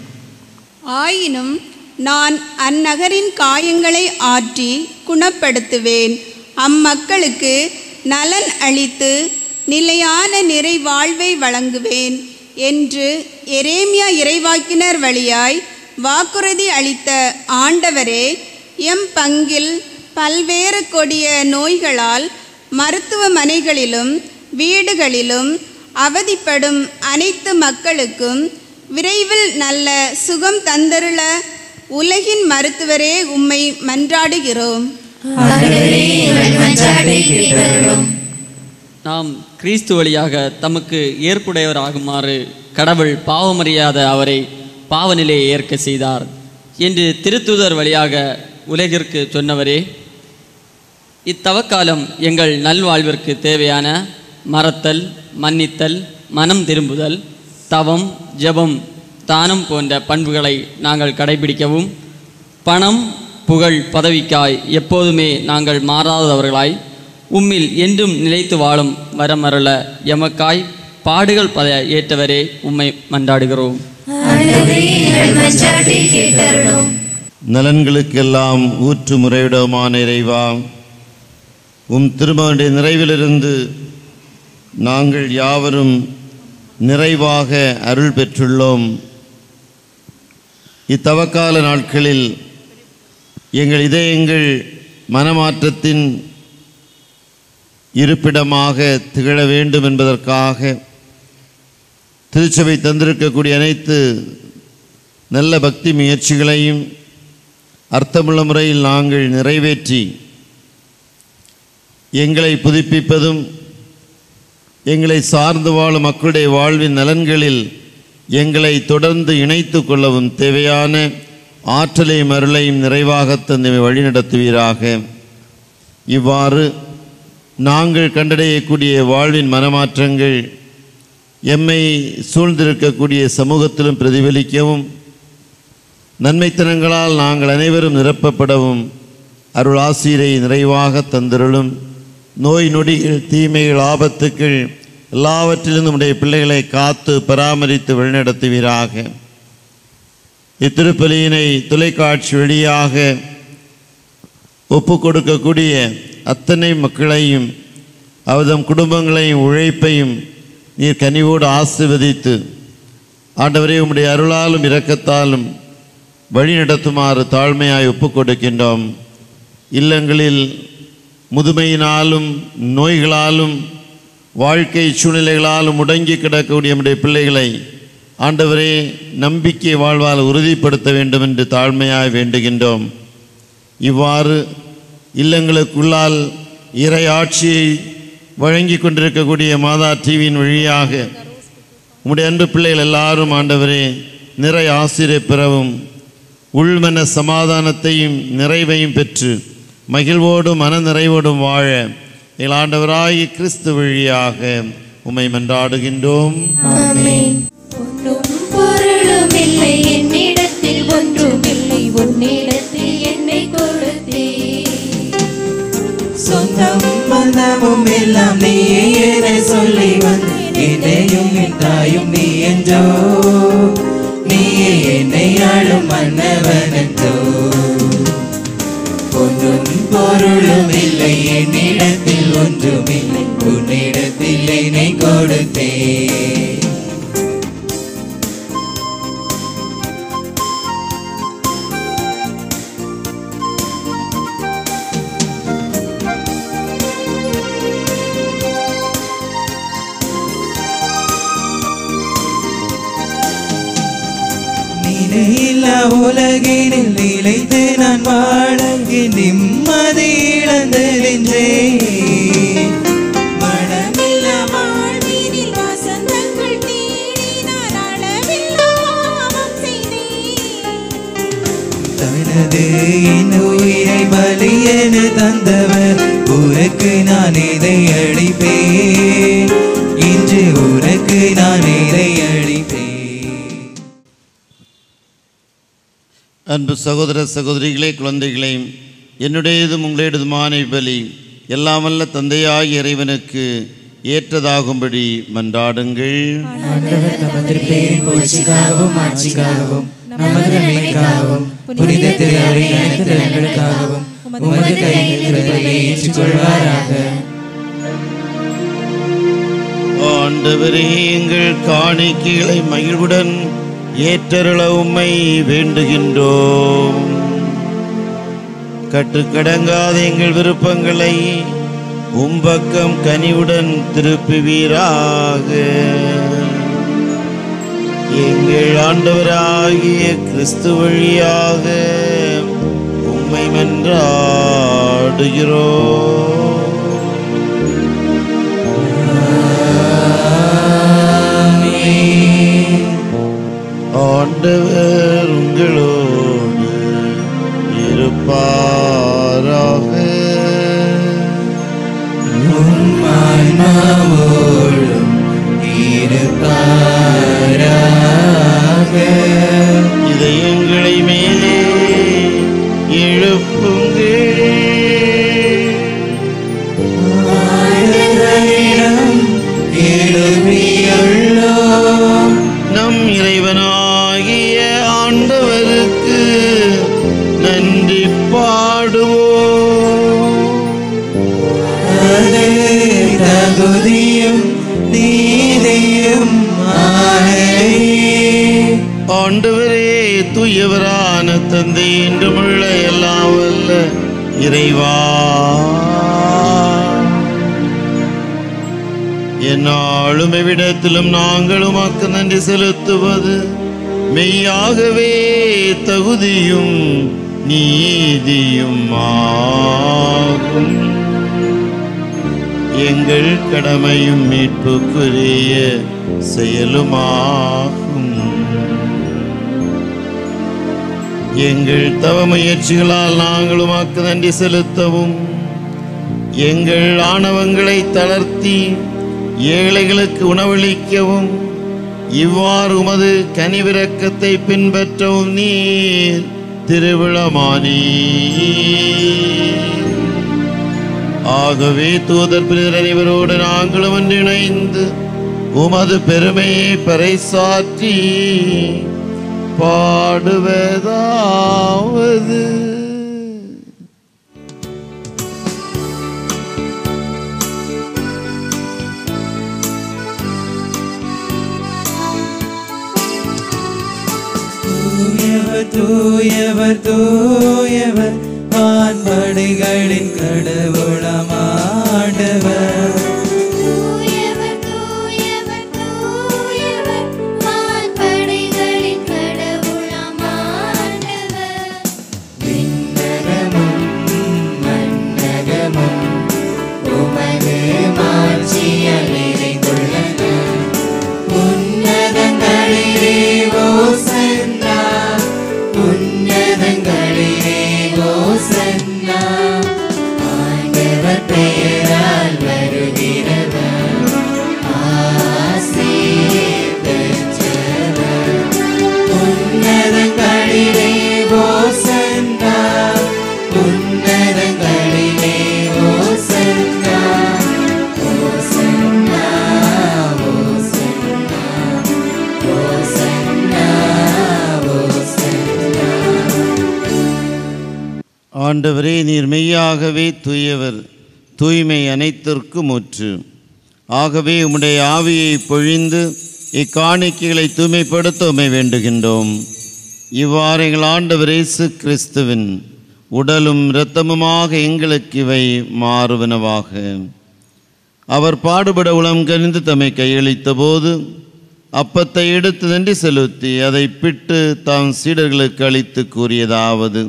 ஆயினும் நான் அந்நகரின் காயங்களை ஆற்றி குணப்படுத்துவேன் அம்மக்களுக்கு நலன் அளித்து நிலையான நிறைவாழ்வை வழங்குவேன் என்று எரேமியா இறைவாக்கினர் வழியாய் வாக்குறுதி அளித்த ஆண்டவரே எம் பங்கில் பல்வேறு கொடிய நோய்களால் மருத்துவமனைகளிலும் வீடுகளிலும் அவதிப்படும் அனைத்து மக்களுக்கும் விரைவில் நல்ல சுகம் தந்தருள உலகின் மருத்துவரே உம்மை மன்றாடுகிறோம் ஆண்டவரே எங்கள் மன்றாட்டை கேட்டருளும் நாம் கிறிஸ்து வழியாக தமக்கு ஏற்புடையவராகுமாறு கடவுள் பாவமறியாத அவரை பாவநிலையை ஏற்க செய்தார் என்று திருத்தூதர் வழியாக உலகிற்கு சொன்னவரே இத்தவக்காலம் எங்கள் நல்வாழ்விற்கு தேவையான மறத்தல் மன்னித்தல் மனம் திரும்புதல் தவம் ஜெபம் தானம் போன்ற பண்புகளை நாங்கள் கடைபிடிக்கவும் பணம் புகழ் பதவிக்காய் எப்போதுமே நாங்கள் மாறாதவர்களாய் உம்மில் என்றும் நிலைத்து வாழும் வரமருள எமக்காய் பாடுகள் பத ஏற்றவரே உம்மை மன்றாடுகிறோம் ஆண்டவரே எங்கள் மன்றாட்டை கேட்டருளும் நலன்களுக்கெல்லாம் ஊற்று முறையிடமான இறைவா உம் திருமகனுடைய நிறைவிலிருந்து நாங்கள் யாவரும் நிறைவாக அருள் பெற்றுள்ளோம் இத்தவக்கால நாட்களில் எங்கள் இதயங்கள் மனமாற்றத்தின் இருப்பிடமாக திகழ வேண்டும் என்பதற்காக திருச்சபை தந்திருக்கக்கூடிய அனைத்து நல்ல பக்தி முயற்சிகளையும் அர்த்தமுள்ள முறையில் நாங்கள் நிறைவேற்றி எங்களை புதுப்பிப்பதும் எங்களை சார்ந்து வாழும் மக்களுடைய வாழ்வின் நலன்களில் எங்களை தொடர்ந்து இணைத்து கொள்ளவும் தேவையான ஆற்றலையும் அருளையும் நிறைவாக தந்து வழிநடத்துவீராக இவ்வாறு நாங்கள் கண்டடையக்கூடிய வாழ்வின் மனமாற்றங்கள் எம்மை சூழ்ந்திருக்கக்கூடிய சமூகத்திலும் பிரதிபலிக்கவும் நன்மைத்தனங்களால் நாங்கள் அனைவரும் நிரப்பப்படவும் அருள் ஆசிரை நிறைவாக தந்திருளும் நோய் நொடிகள் தீமைகள் ஆபத்துக்கள் எல்லாவற்றிலும் உடைய பிள்ளைகளை காத்து பராமரித்து வழிநடத்துவீராக இத்திருப்பலியினை தொலைக்காட்சி வழியாக ஒப்பு கொடுக்கக்கூடிய அத்தனை மக்களையும் அவதம் குடும்பங்களையும் உழைப்பையும் நீர் கனிவோடு ஆசிர்வதித்து ஆண்டவரே உம்முடைய அருளாலும் இரக்கத்தாலும் வழி நடத்துமாறு தாழ்மையாய் ஒப்புக் கொடுக்கின்றோம் இல்லங்களில் முதுமையினாலும் நோய்களாலும் வாழ்க்கை சூழ்நிலைகளாலும் முடங்கி கிடக்கக்கூடிய நம்முடைய பிள்ளைகளை ஆண்டவரே நம்பிக்கை வாழ்வால் உறுதிப்படுத்த வேண்டும் என்று தாழ்மையாய் வேண்டுகின்றோம் இவ்வாறு இல்லங்களுக்குள்ளால் இறை ஆட்சியை வழங்கி கொண்டிருக்கக்கூடிய மாதா டிவியின் வழியாக உம்முடைய அன்பு பிள்ளைகள் எல்லாரும் ஆண்டவரே நிறை ஆசிரியர் பெறவும் உள்மன சமாதானத்தையும் நிறைவையும் பெற்று மகிழ்வோடும் மன நிறைவோடும் வாழ எங்கள் ஆண்டவராகிய கிறிஸ்து வழியாக உம்மை மன்றாடுகின்றோம் ஒன்றும் பொருளும் இல்லை என்னிடத்தில் ஒன்றுமில்லை உன்னிடத்தில் என்னை கொடுத்தே சொந்தம் பந்தமும் எல்லாம் நீயே என சொல்லி வந்து என்னையும் என் தாயும் நீ என்றோ நீயே என்னை ஆளும் மன்னவன் என்றோ ஒன்றும் பொருளும் இல்லை என்னிடத்தில் ஒன்றுமில்லை உன்னிடத்தில் என்னை கொடுத்தே நிலையில்லா உலகினில் நிலைத்து நான் வாழ என் நிம்மதி இழந்தெறிஞ்சே மனமில்லா வாழ்வினில் வசந்தங்கள் தேடி நான் அளவில்லா பாவம் செய்தேன் தனது என் உயிரை பலி என தந்தவர் உனக்கு நான் இதை அளிப்பேன் இன்று உனக்கு நான் இதை அளிப்பேன் அன்பு சகோதர சகோதரிகளே குழந்தைகளே என்னுடையதும் உங்களுடையதுமான பலி எல்லாம் வல்ல தந்தையாகிய இறைவனுக்கு ஏற்றதாகும்படி மன்றாடுங்கள் ஆண்டவர் தமது பேரின் புகழ்ச்சிக்காகவும் ஆட்சிக்காகவும் நமது நன்மைக்காகவும் புனித திருவரை அனைத்து நலன்களுக்காகவும் உமது கையில் திருப்பலியை ஏற்றுக்கொள்வாராக ஆண்டவரே எங்கள் காணிக்கைகளை மகிழ்வுடன் ஏற்றருள உம்மை வேண்டுகின்றோம் கட்டுக்கடங்காத எங்கள் விருப்பங்களை உம்பக்கம் கனிவுடன் திருப்புவீராக எங்கள் ஆண்டவராகிய கிறிஸ்து வழியாக உம்மை மன்றாடுகிறோம் ஆண்டவர் உங்களோடு இருப்பாராக ஆன்மாவோடும் இருப்பாராக இதயங்களை மேலே எழுப்புங்கள் ஆண்டவரிடம் எழுப்பியுள்ளோம் நம் இறைவனாகிய ஆண்டவருக்கு நன்றி பாடுவோம் அது தகுதியும் நீதியும் ஆனே ஆண்டவரே தூயவரான தந்தை என்றுமுள்ள எல்லாம் வல்ல இறைவா என்னாலும் எவ்விடத்திலும் நாங்கள் உமக்கு நன்றி செலுத்துவது மெய்யாகவே தகுதியும் நீதியும் ஆகும் எங்கள் கடமையும் மீட்புக்குரிய செயலுமாகும் எங்கள் தவ முயற்சிகளால் நாங்கள் உமக்கு நன்றி செலுத்தவும் எங்கள் ஆணவங்களை தளர்த்தி ஏழைகளுக்கு உணவளிக்கவும் இவ்வாறு உமது கனிவிரக்கத்தை பின்பற்றவும் நீர் திருவிழமானி ஆகவே தூதர் பிரிதர் அனைவரோடு நாங்களும் ஒன்றிணைந்து உமது பெருமையை பறைசாற்றி பாடுவதாவது தூயவர் தூயவர் தூயவர் வான்படைகளின் கடவுளம் ஆண்டவர் தூயவர் தூயவர் தூயவர் வான்படைகளின் கடவுளாம் ஆண்டவர் விண்ணகமும் மண்ணகமும் உமது மாட்சியால் நிறைந்துள்ளன உன்னதங்களிலே ஓசன்னா உன்னதங்களிலே ஓசன்னா ஆண்டவர் பெயரால் வருகிறவர் ஆசி பெற்றவர் உன்னதங்களிலே ஓசன்னா உன்னதங்களிலே ஓசன்னா ஓசன்னா ஓசன்னா ஓசன்னா ஓசன்னா ஆண்டவரே நீர் மெய்யாகவே தூயவர் தூய்மை அனைத்திற்கும் முற்று ஆகவே உம்முடைய ஆவியை பொழிந்து இக்காணிக்கைகளை தூய்மைப்படுத்த உமை வேண்டுகின்றோம் இவ்வாறு எங்கள் ஆண்டவர் இயேசு கிறிஸ்துவின் உடலும் இரத்தமுமாக எங்களுக்கு இவை மாறுவனவாக அவர் பாடுபட உளம் கனிந்து தம்மை கையளித்த போது அப்பத்தை எடுத்து நன்றி செலுத்தி அதை பிட்டு தாம் சீடர்களுக்கு அளித்து கூறியதாவது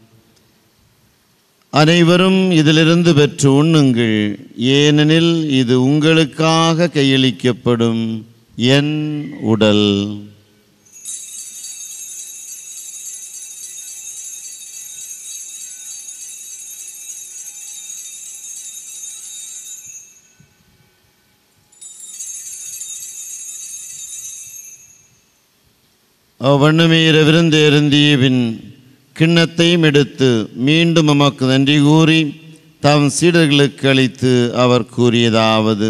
அனைவரும் இதிலிருந்து பெற்று உண்ணுங்கள் ஏனெனில் இது உங்களுக்காக கையளிக்கப்படும் என் உடல் அவ்வண்ணமீர விருந்தேருந்திய பின் கிண்ணத்தையும் எடுத்து மீண்டும் உமக்கு நன்றி கூறி தம் சீடர்களுக்கு அளித்து அவர் கூறியதாவது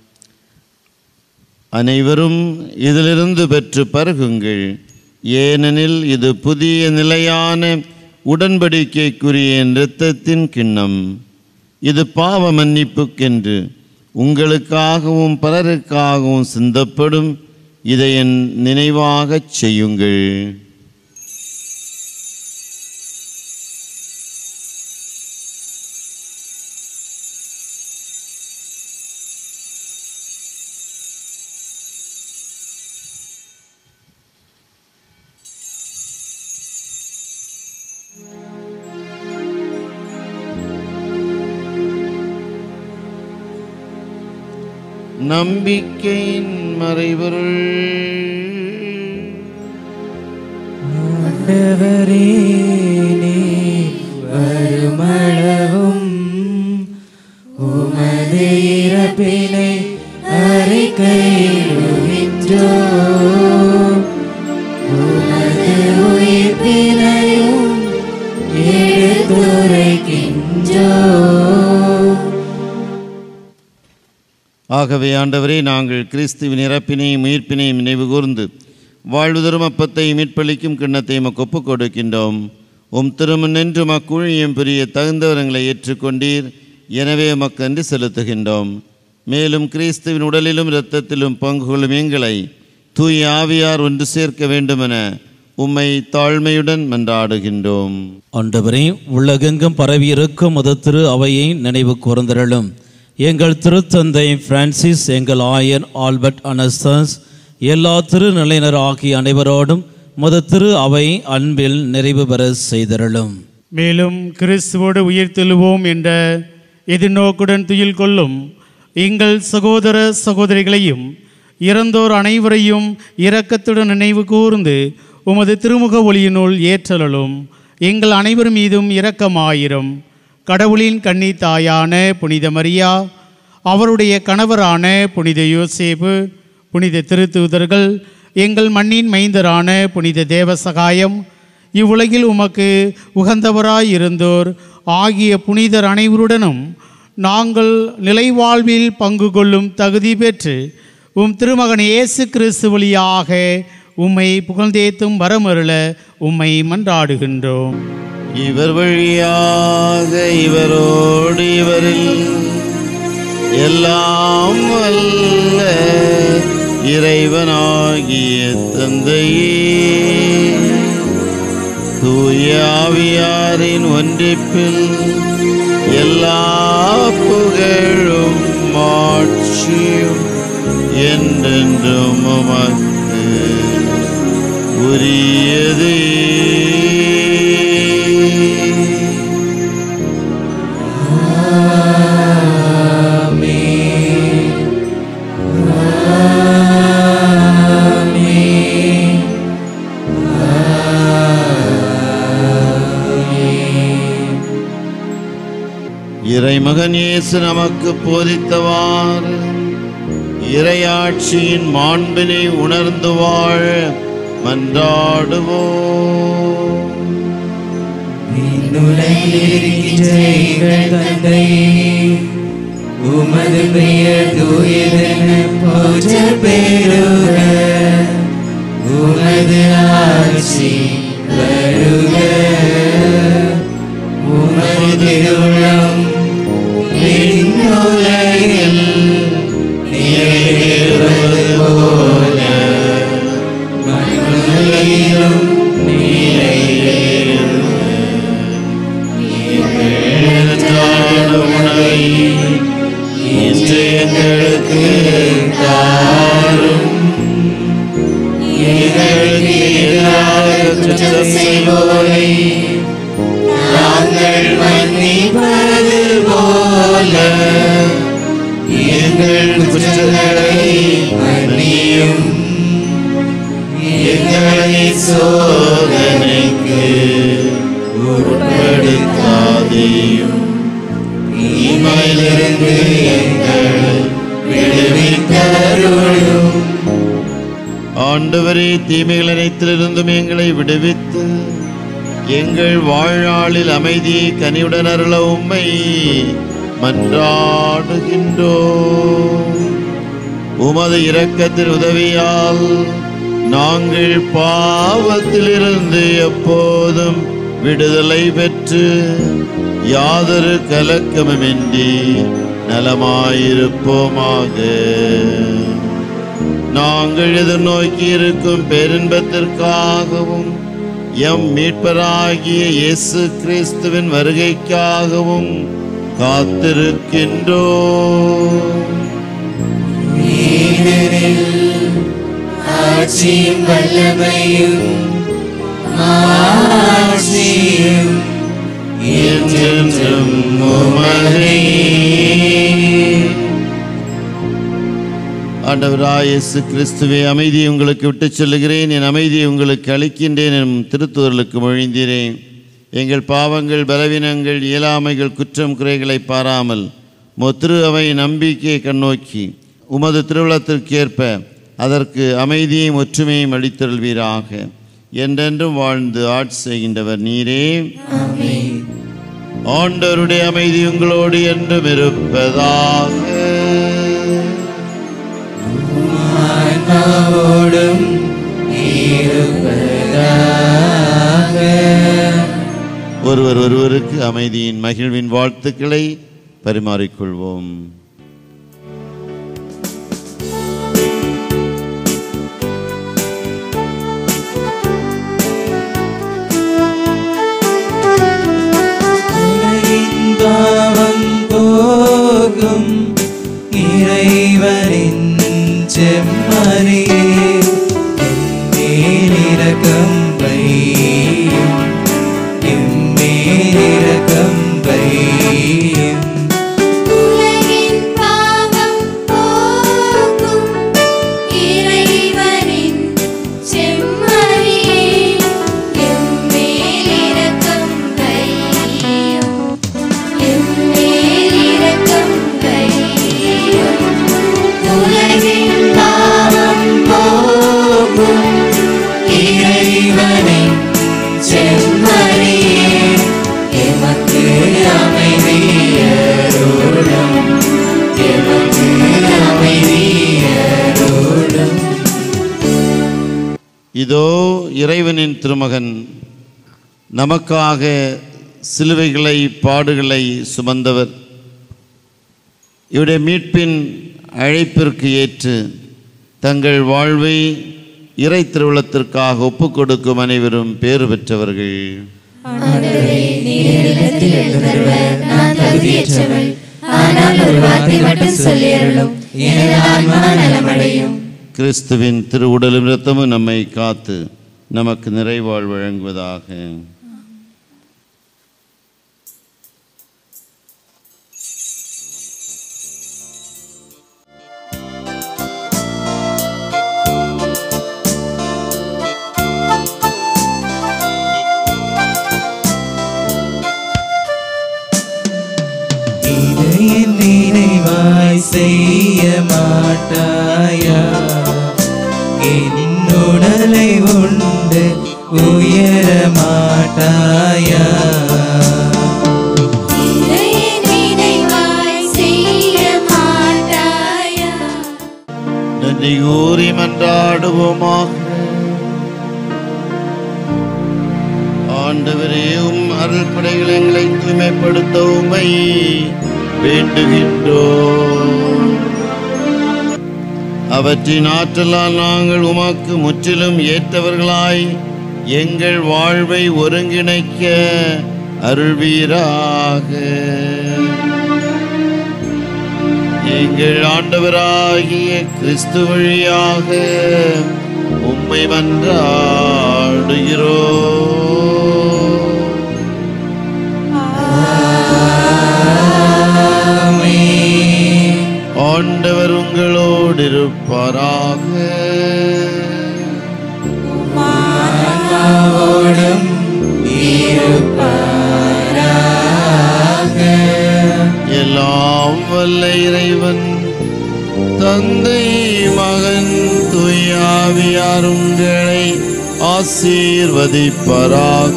அனைவரும் இதிலிருந்து பெற்று பருகுங்கள் ஏனெனில் இது புதிய நிலையான உடன்படிக்கைக்குரிய என் இரத்தத்தின் கிண்ணம் இது பாவ மன்னிப்புக்கென்று உங்களுக்காகவும் பலருக்காகவும் சிந்தப்படும் இதை என் நினைவாகச் செய்யுங்கள் நம்பிக்கையின் மறைபொருள் ஆண்டவரே நீர் வருமளவும் உமது இறப்பினை அறிக்கையிடுகின்றோ உமது உயிர்ப்பினையும் எடுத்துரைக்கின்றோ ஆகவே ஆண்டவரே நாங்கள் கிறிஸ்துவின் இறப்பினையும் உயிர்ப்பினையும் நினைவு கூர்ந்து வாழ்வு தரும் அப்பத்தை மீட்பளிக்கும் கிண்ணத்தையும் ஒப்புக் கொடுக்கின்றோம் உம் திருமண் நின்று மக்குழியம் புரிய தகுந்தவரங்களை ஏற்றுக்கொண்டீர் எனவே உமக்கு நன்றி செலுத்துகின்றோம் மேலும் கிறிஸ்துவின் உடலிலும் இரத்தத்திலும் பங்கு கொள்ளும் எங்களை தூய ஆவியார் ஒன்று சேர்க்க வேண்டுமென உம்மை தாழ்மையுடன் மன்றாடுகின்றோம் ஆண்டவரே உலகெங்கும் பரவியிருக்கும் முத திரு அவையை நினைவு கூர்ந்தருளும் எங்கள் திருத்தந்தை பிரான்சிஸ் எங்கள் ஆயர் ஆல்பர்ட் அனஸ்தஸ் எல்லா திருநிலையினர் ஆகிய அனைவரோடும் முத திரு அவை அன்பில் நிறைவு பெற செய்தருளும் மேலும் கிறிஸ்துவோடு உயிர்த்தெழுவோம் என்ற எதிர்நோக்குடன் துயில் கொள்ளும் எங்கள் சகோதர சகோதரிகளையும் இறந்தோர் அனைவரையும் இரக்கத்துடன் நினைவு கூர்ந்து உமது திருமுக ஒளியினுள் ஏற்றலும் எங்கள் அனைவர் மீதும் இரக்கமாயிரும் கடவுளின் கன்னி தாயான புனித மரியா அவருடைய கணவரான புனித யோசேப்பு புனித திருத்தூதர்கள் எங்கள் மண்ணின் மைந்தரான புனித தேவசகாயம் இவ்வுலகில் உமக்கு உகந்தவராயிருந்தோர் ஆகிய புனிதர் அனைவருடனும் நாங்கள் நிலைவாழ்வில் பங்கு கொள்ளும் தகுதி பெற்று உம் திருமகன் இயேசு கிறிஸ்து வழியாக உம்மை புகழ்ந்தேத்தும் வரமருள உம்மை மன்றாடுகின்றோம் இவர் வழியாக இவரோடு இவரில் எல்லாம் வல்ல இறைவனாகிய தந்தையே தூய ஆவியாரின் ஒன்றிப்பில் எல்லா புகழும் மாட்சியும் என்றென்றும் உமக்கு உரியதே இறைமகன் இயேசு நமக்கு போதித்தவாறு இறையாட்சியின் மாண்பினை உணர்ந்து வாழ மன்றாடுவோம் உலகில் இருக்கின்ற எங்கள் தந்தையே உமது பெயர் தூயதென போற்ற பெறுக உமது ஆட்சி வருக உமது திருவுளம் விண்ணுலகில் நிறைவேறுவது போல மண்ணுலகிலும் நிறைவேறுக அன்றாட உணவை இன்று எங்களுக்கு தாரும் எங்களுக்கு எதிராக குற்றம் செய்வோரை நாங்கள் மன்னிப்பது போல எங்கள் குற்றங்களை மன்னியும் எங்களை சோதனைக்கு உட்படுத்தாதேயும் தீமையிலிருந்து எங்களை விடுவித்தருளும் ஆண்டவரே தீமைகள் அனைத்திலிருந்தும் எங்களை விடுவித்து எங்கள் வாழ்நாளில் அமைதியை கனிவுடன் அருள உம்மை மன்றாடுகின்றோம் உமது இரக்கத்தின் உதவியால் நாங்கள் பாவத்திலிருந்து எப்போதும் விடுதலை பெற்று யாதொரு கலக்கமுமின்றி நலமாயிருப்போமாக நாங்கள் எதிர்நோக்கி இருக்கும் பேரின்பத்திற்காகவும் எம் மீட்பராகிய இயேசு கிறிஸ்துவின் வருகைக்காகவும் காத்திருக்கின்றோம் ஏனெனில் ஆட்சியும் வல்லமையும் ஆட்சியும் என்றென்றும் உமதே. ஆண்டவராய் இயேசு கிறிஸ்துவே அமைதி உங்களுக்கு விட்டுச் சொல்லுகிறேன் என் அமைதியை உங்களுக்கு அளிக்கின்றேன் என் திருத்துவர்களுக்கு மொழிந்தீரேன் எங்கள் பாவங்கள் பலவீனங்கள் இயலாமைகள் குற்றம் குறைகளை பாராமல் மொத்திரு அவை நம்பிக்கையை கண்ணோக்கி உமது திருவிழத்திற்கேற்ப அதற்கு அமைதியையும் ஒற்றுமையும் அளித்தருள்வீராக என்றென்றும் வாழ்ந்து ஆட்சி செய்கின்றவர் நீரே ஆண்டவருடைய அமைதி உங்களோடு என்றும் இருப்பதாக ஆன்மாவோடும் இருப்பதாக ஒருவர் ஒருவருக்கு அமைதியின் மகிழ்வின் வாழ்த்துக்களை பரிமாறிக்கொள்வோம் உலகின் பாவம் போகும் இறைவனின் செம்மறியே எம்மேலிரக்கம் வையும் எம்மேலிரக்கம் வையும் உலகின் பாவம் போக்கும் இறைவனின் செம்மறியே எம்மேல் இரக்கம் வையும் எம்மேல் இரக்கம் வையும் உலகின் பாவம் போக்கும் இறைவனை செம்மறியே எமக்கு அமைதியருளும் எமக்கு அமைதியருளும் இதோ இறைவனின் திருமகன் நமக்காக சிலுவைகளை பாடுகளை சுமந்தவர் இவருடைய மீட்பின் அழைப்பிற்கு ஏற்று தங்கள் வாழ்வை இறை திருவுளத்திற்காக ஒப்புக் கொடுக்கும் அனைவரும் பேறு பெற்றவர்கள் ஆண்டவரே நீர் என்னிடத்தில் எழுந்தருவர் நான் தகுதியற்றவள் ஆனால் ஒரு வார்த்தை மட்டும் சொல்லியருளும் எனது ஆன்மா நலமடையும் கிறிஸ்துவின் திருவுடலும் இரத்தமும் நம்மை காத்து நமக்கு நிறைவாழ் வழங்குவதாக இது என் நினைவாய் செய்ய மாட்டாயா என் உடலை உண்டு உயர மாட்டாயா இதையே நினைவாய் செய்ய மாட்டாயா நன்றி கூறி மன்றாடுவோமாக ஆண்டவரே உம் அருள் படைகள் எங்களை தூய்மைப்படுத்த உமை வேண்டுகின்றோம் அவற்றின் ஆற்றலால் நாங்கள் உமக்கு முற்றிலும் ஏற்றவர்களாய் எங்கள் வாழ்வை ஒருங்கிணைக்க அருள்வீராக எங்கள் ஆண்டவராகிய கிறிஸ்து வழியாக உம்மை மன்றாடுகிறோ ஆண்டவர் உங்களோடு இருப்பாராக ஆன்மாவோடும் இருப்பாராக எல்லாம் வல்ல இறைவன் தந்தை மகன் துயாவியார் உங்களை ஆசீர்வதிப்பாராக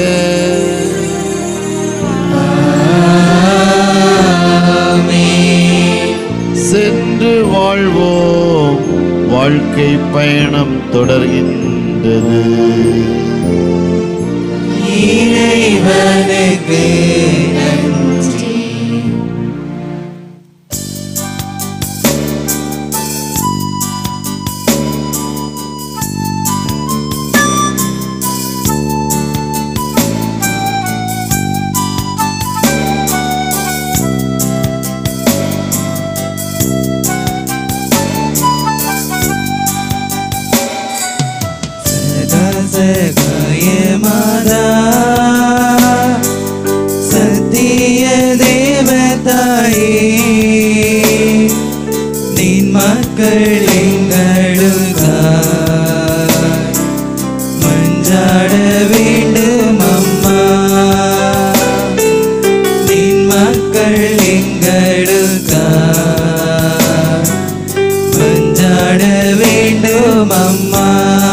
சென்று வாழ்வோம் வாழ்க்கை பயணம் தொடர்கின்றது இறைவனுக்கு நன்றி சகாயமாதா சத்திய தேவதாயே நின் மக்கள் எங்களுக்காய் மஞ்சாட வேண்டும் அம்மா நின் மக்கள் எங்களுக்காய் மஞ்சாட வேண்டும் அம்மா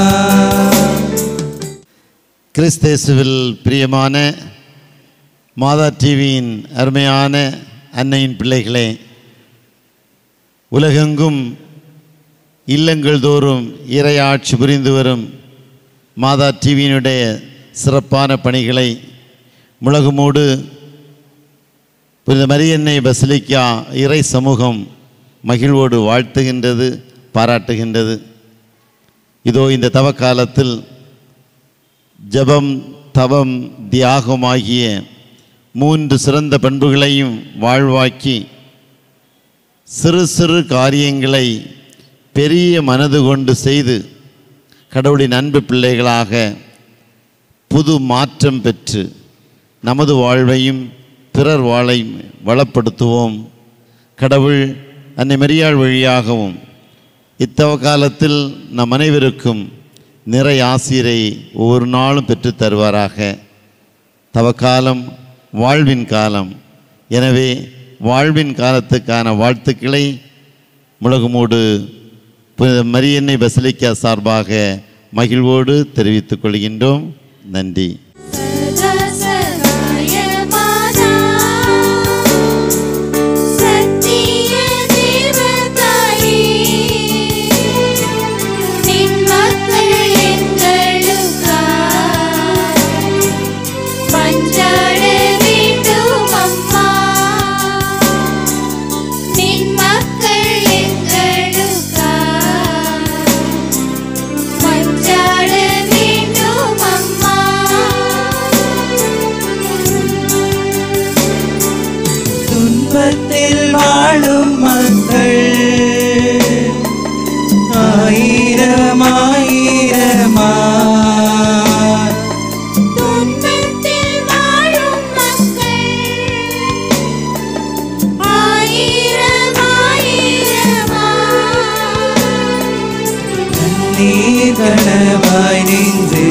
கிறிஸ்தேசுவில் பிரியமான மாதா டிவியின் அருமையான அன்னையின் பிள்ளைகளே உலகெங்கும் இல்லங்கள் தோறும் இறையாட்சி புரிந்து வரும் மாதா டிவியினுடைய சிறப்பான பணிகளை முழகுமோடு புனித மரியன்னை பசிலிக்கா இறை சமூகம் மகிழ்வோடு வாழ்த்துகின்றது பாராட்டுகின்றது இதோ இந்த தவக்காலத்தில் ஜபம் தவம் தியாகம் ஆகிய மூன்று சிறந்த பண்புகளையும் வாழ்வாக்கி சிறு சிறு காரியங்களை பெரிய மனது கொண்டு செய்து கடவுளின் அன்பு பிள்ளைகளாக புது மாற்றம் பெற்று நமது வாழ்வையும் பிறர் வாழையும் வளப்படுத்துவோம் கடவுள் அன்னை மரியாள் வழியாகவும் இத்தவ காலத்தில் நம் அனைவருக்கும் நிறை ஆசிரை ஒவ்வொரு நாளும் பெற்றுத் தருவாராக தவக்காலம் வாழ்வின் காலம் எனவே வாழ்வின் காலத்துக்கான வாழ்த்துக்களை முழகுமூடு புனித மரியன்னை பசிலிக்கா சார்பாக மகிழ்வோடு தெரிவித்துக் கொள்கின்றோம் நன்றி சகாய மாதா சத்திய தேவதாயே நின் மக்கள் எங்களுக்காய் மன்றாட வேண்டும் அம்மா நின் மக்கள் எங்களுக்காய் மன்றாட வேண்டும் அம்மா துன்பத்தில் வாழும் மக்கள் ஆயிரம் ஆயிரமா துன்பத்தில் வாழும் மக்கள் ஆயிரம் ஆயிரமா நீதனமாய் நின்று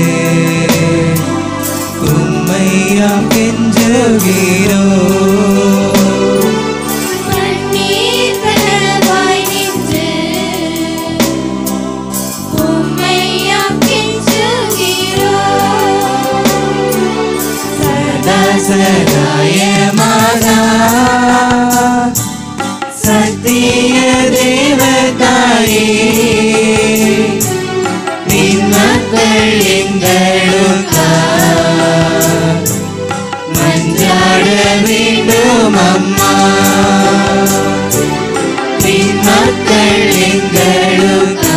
உம்மையாம் கெஞ்சுகிறோ கண்ணீர் கனவாய் நின்று உம்மையாம் கெஞ்சுகிறோம் சதா சகாய மாதா சத்திய தேவதாயே நின் மக்கள் எங்களுக்காய் மன்றாட வேண்டும் அம்மா நின் மக்கள் எங்களுக்காய்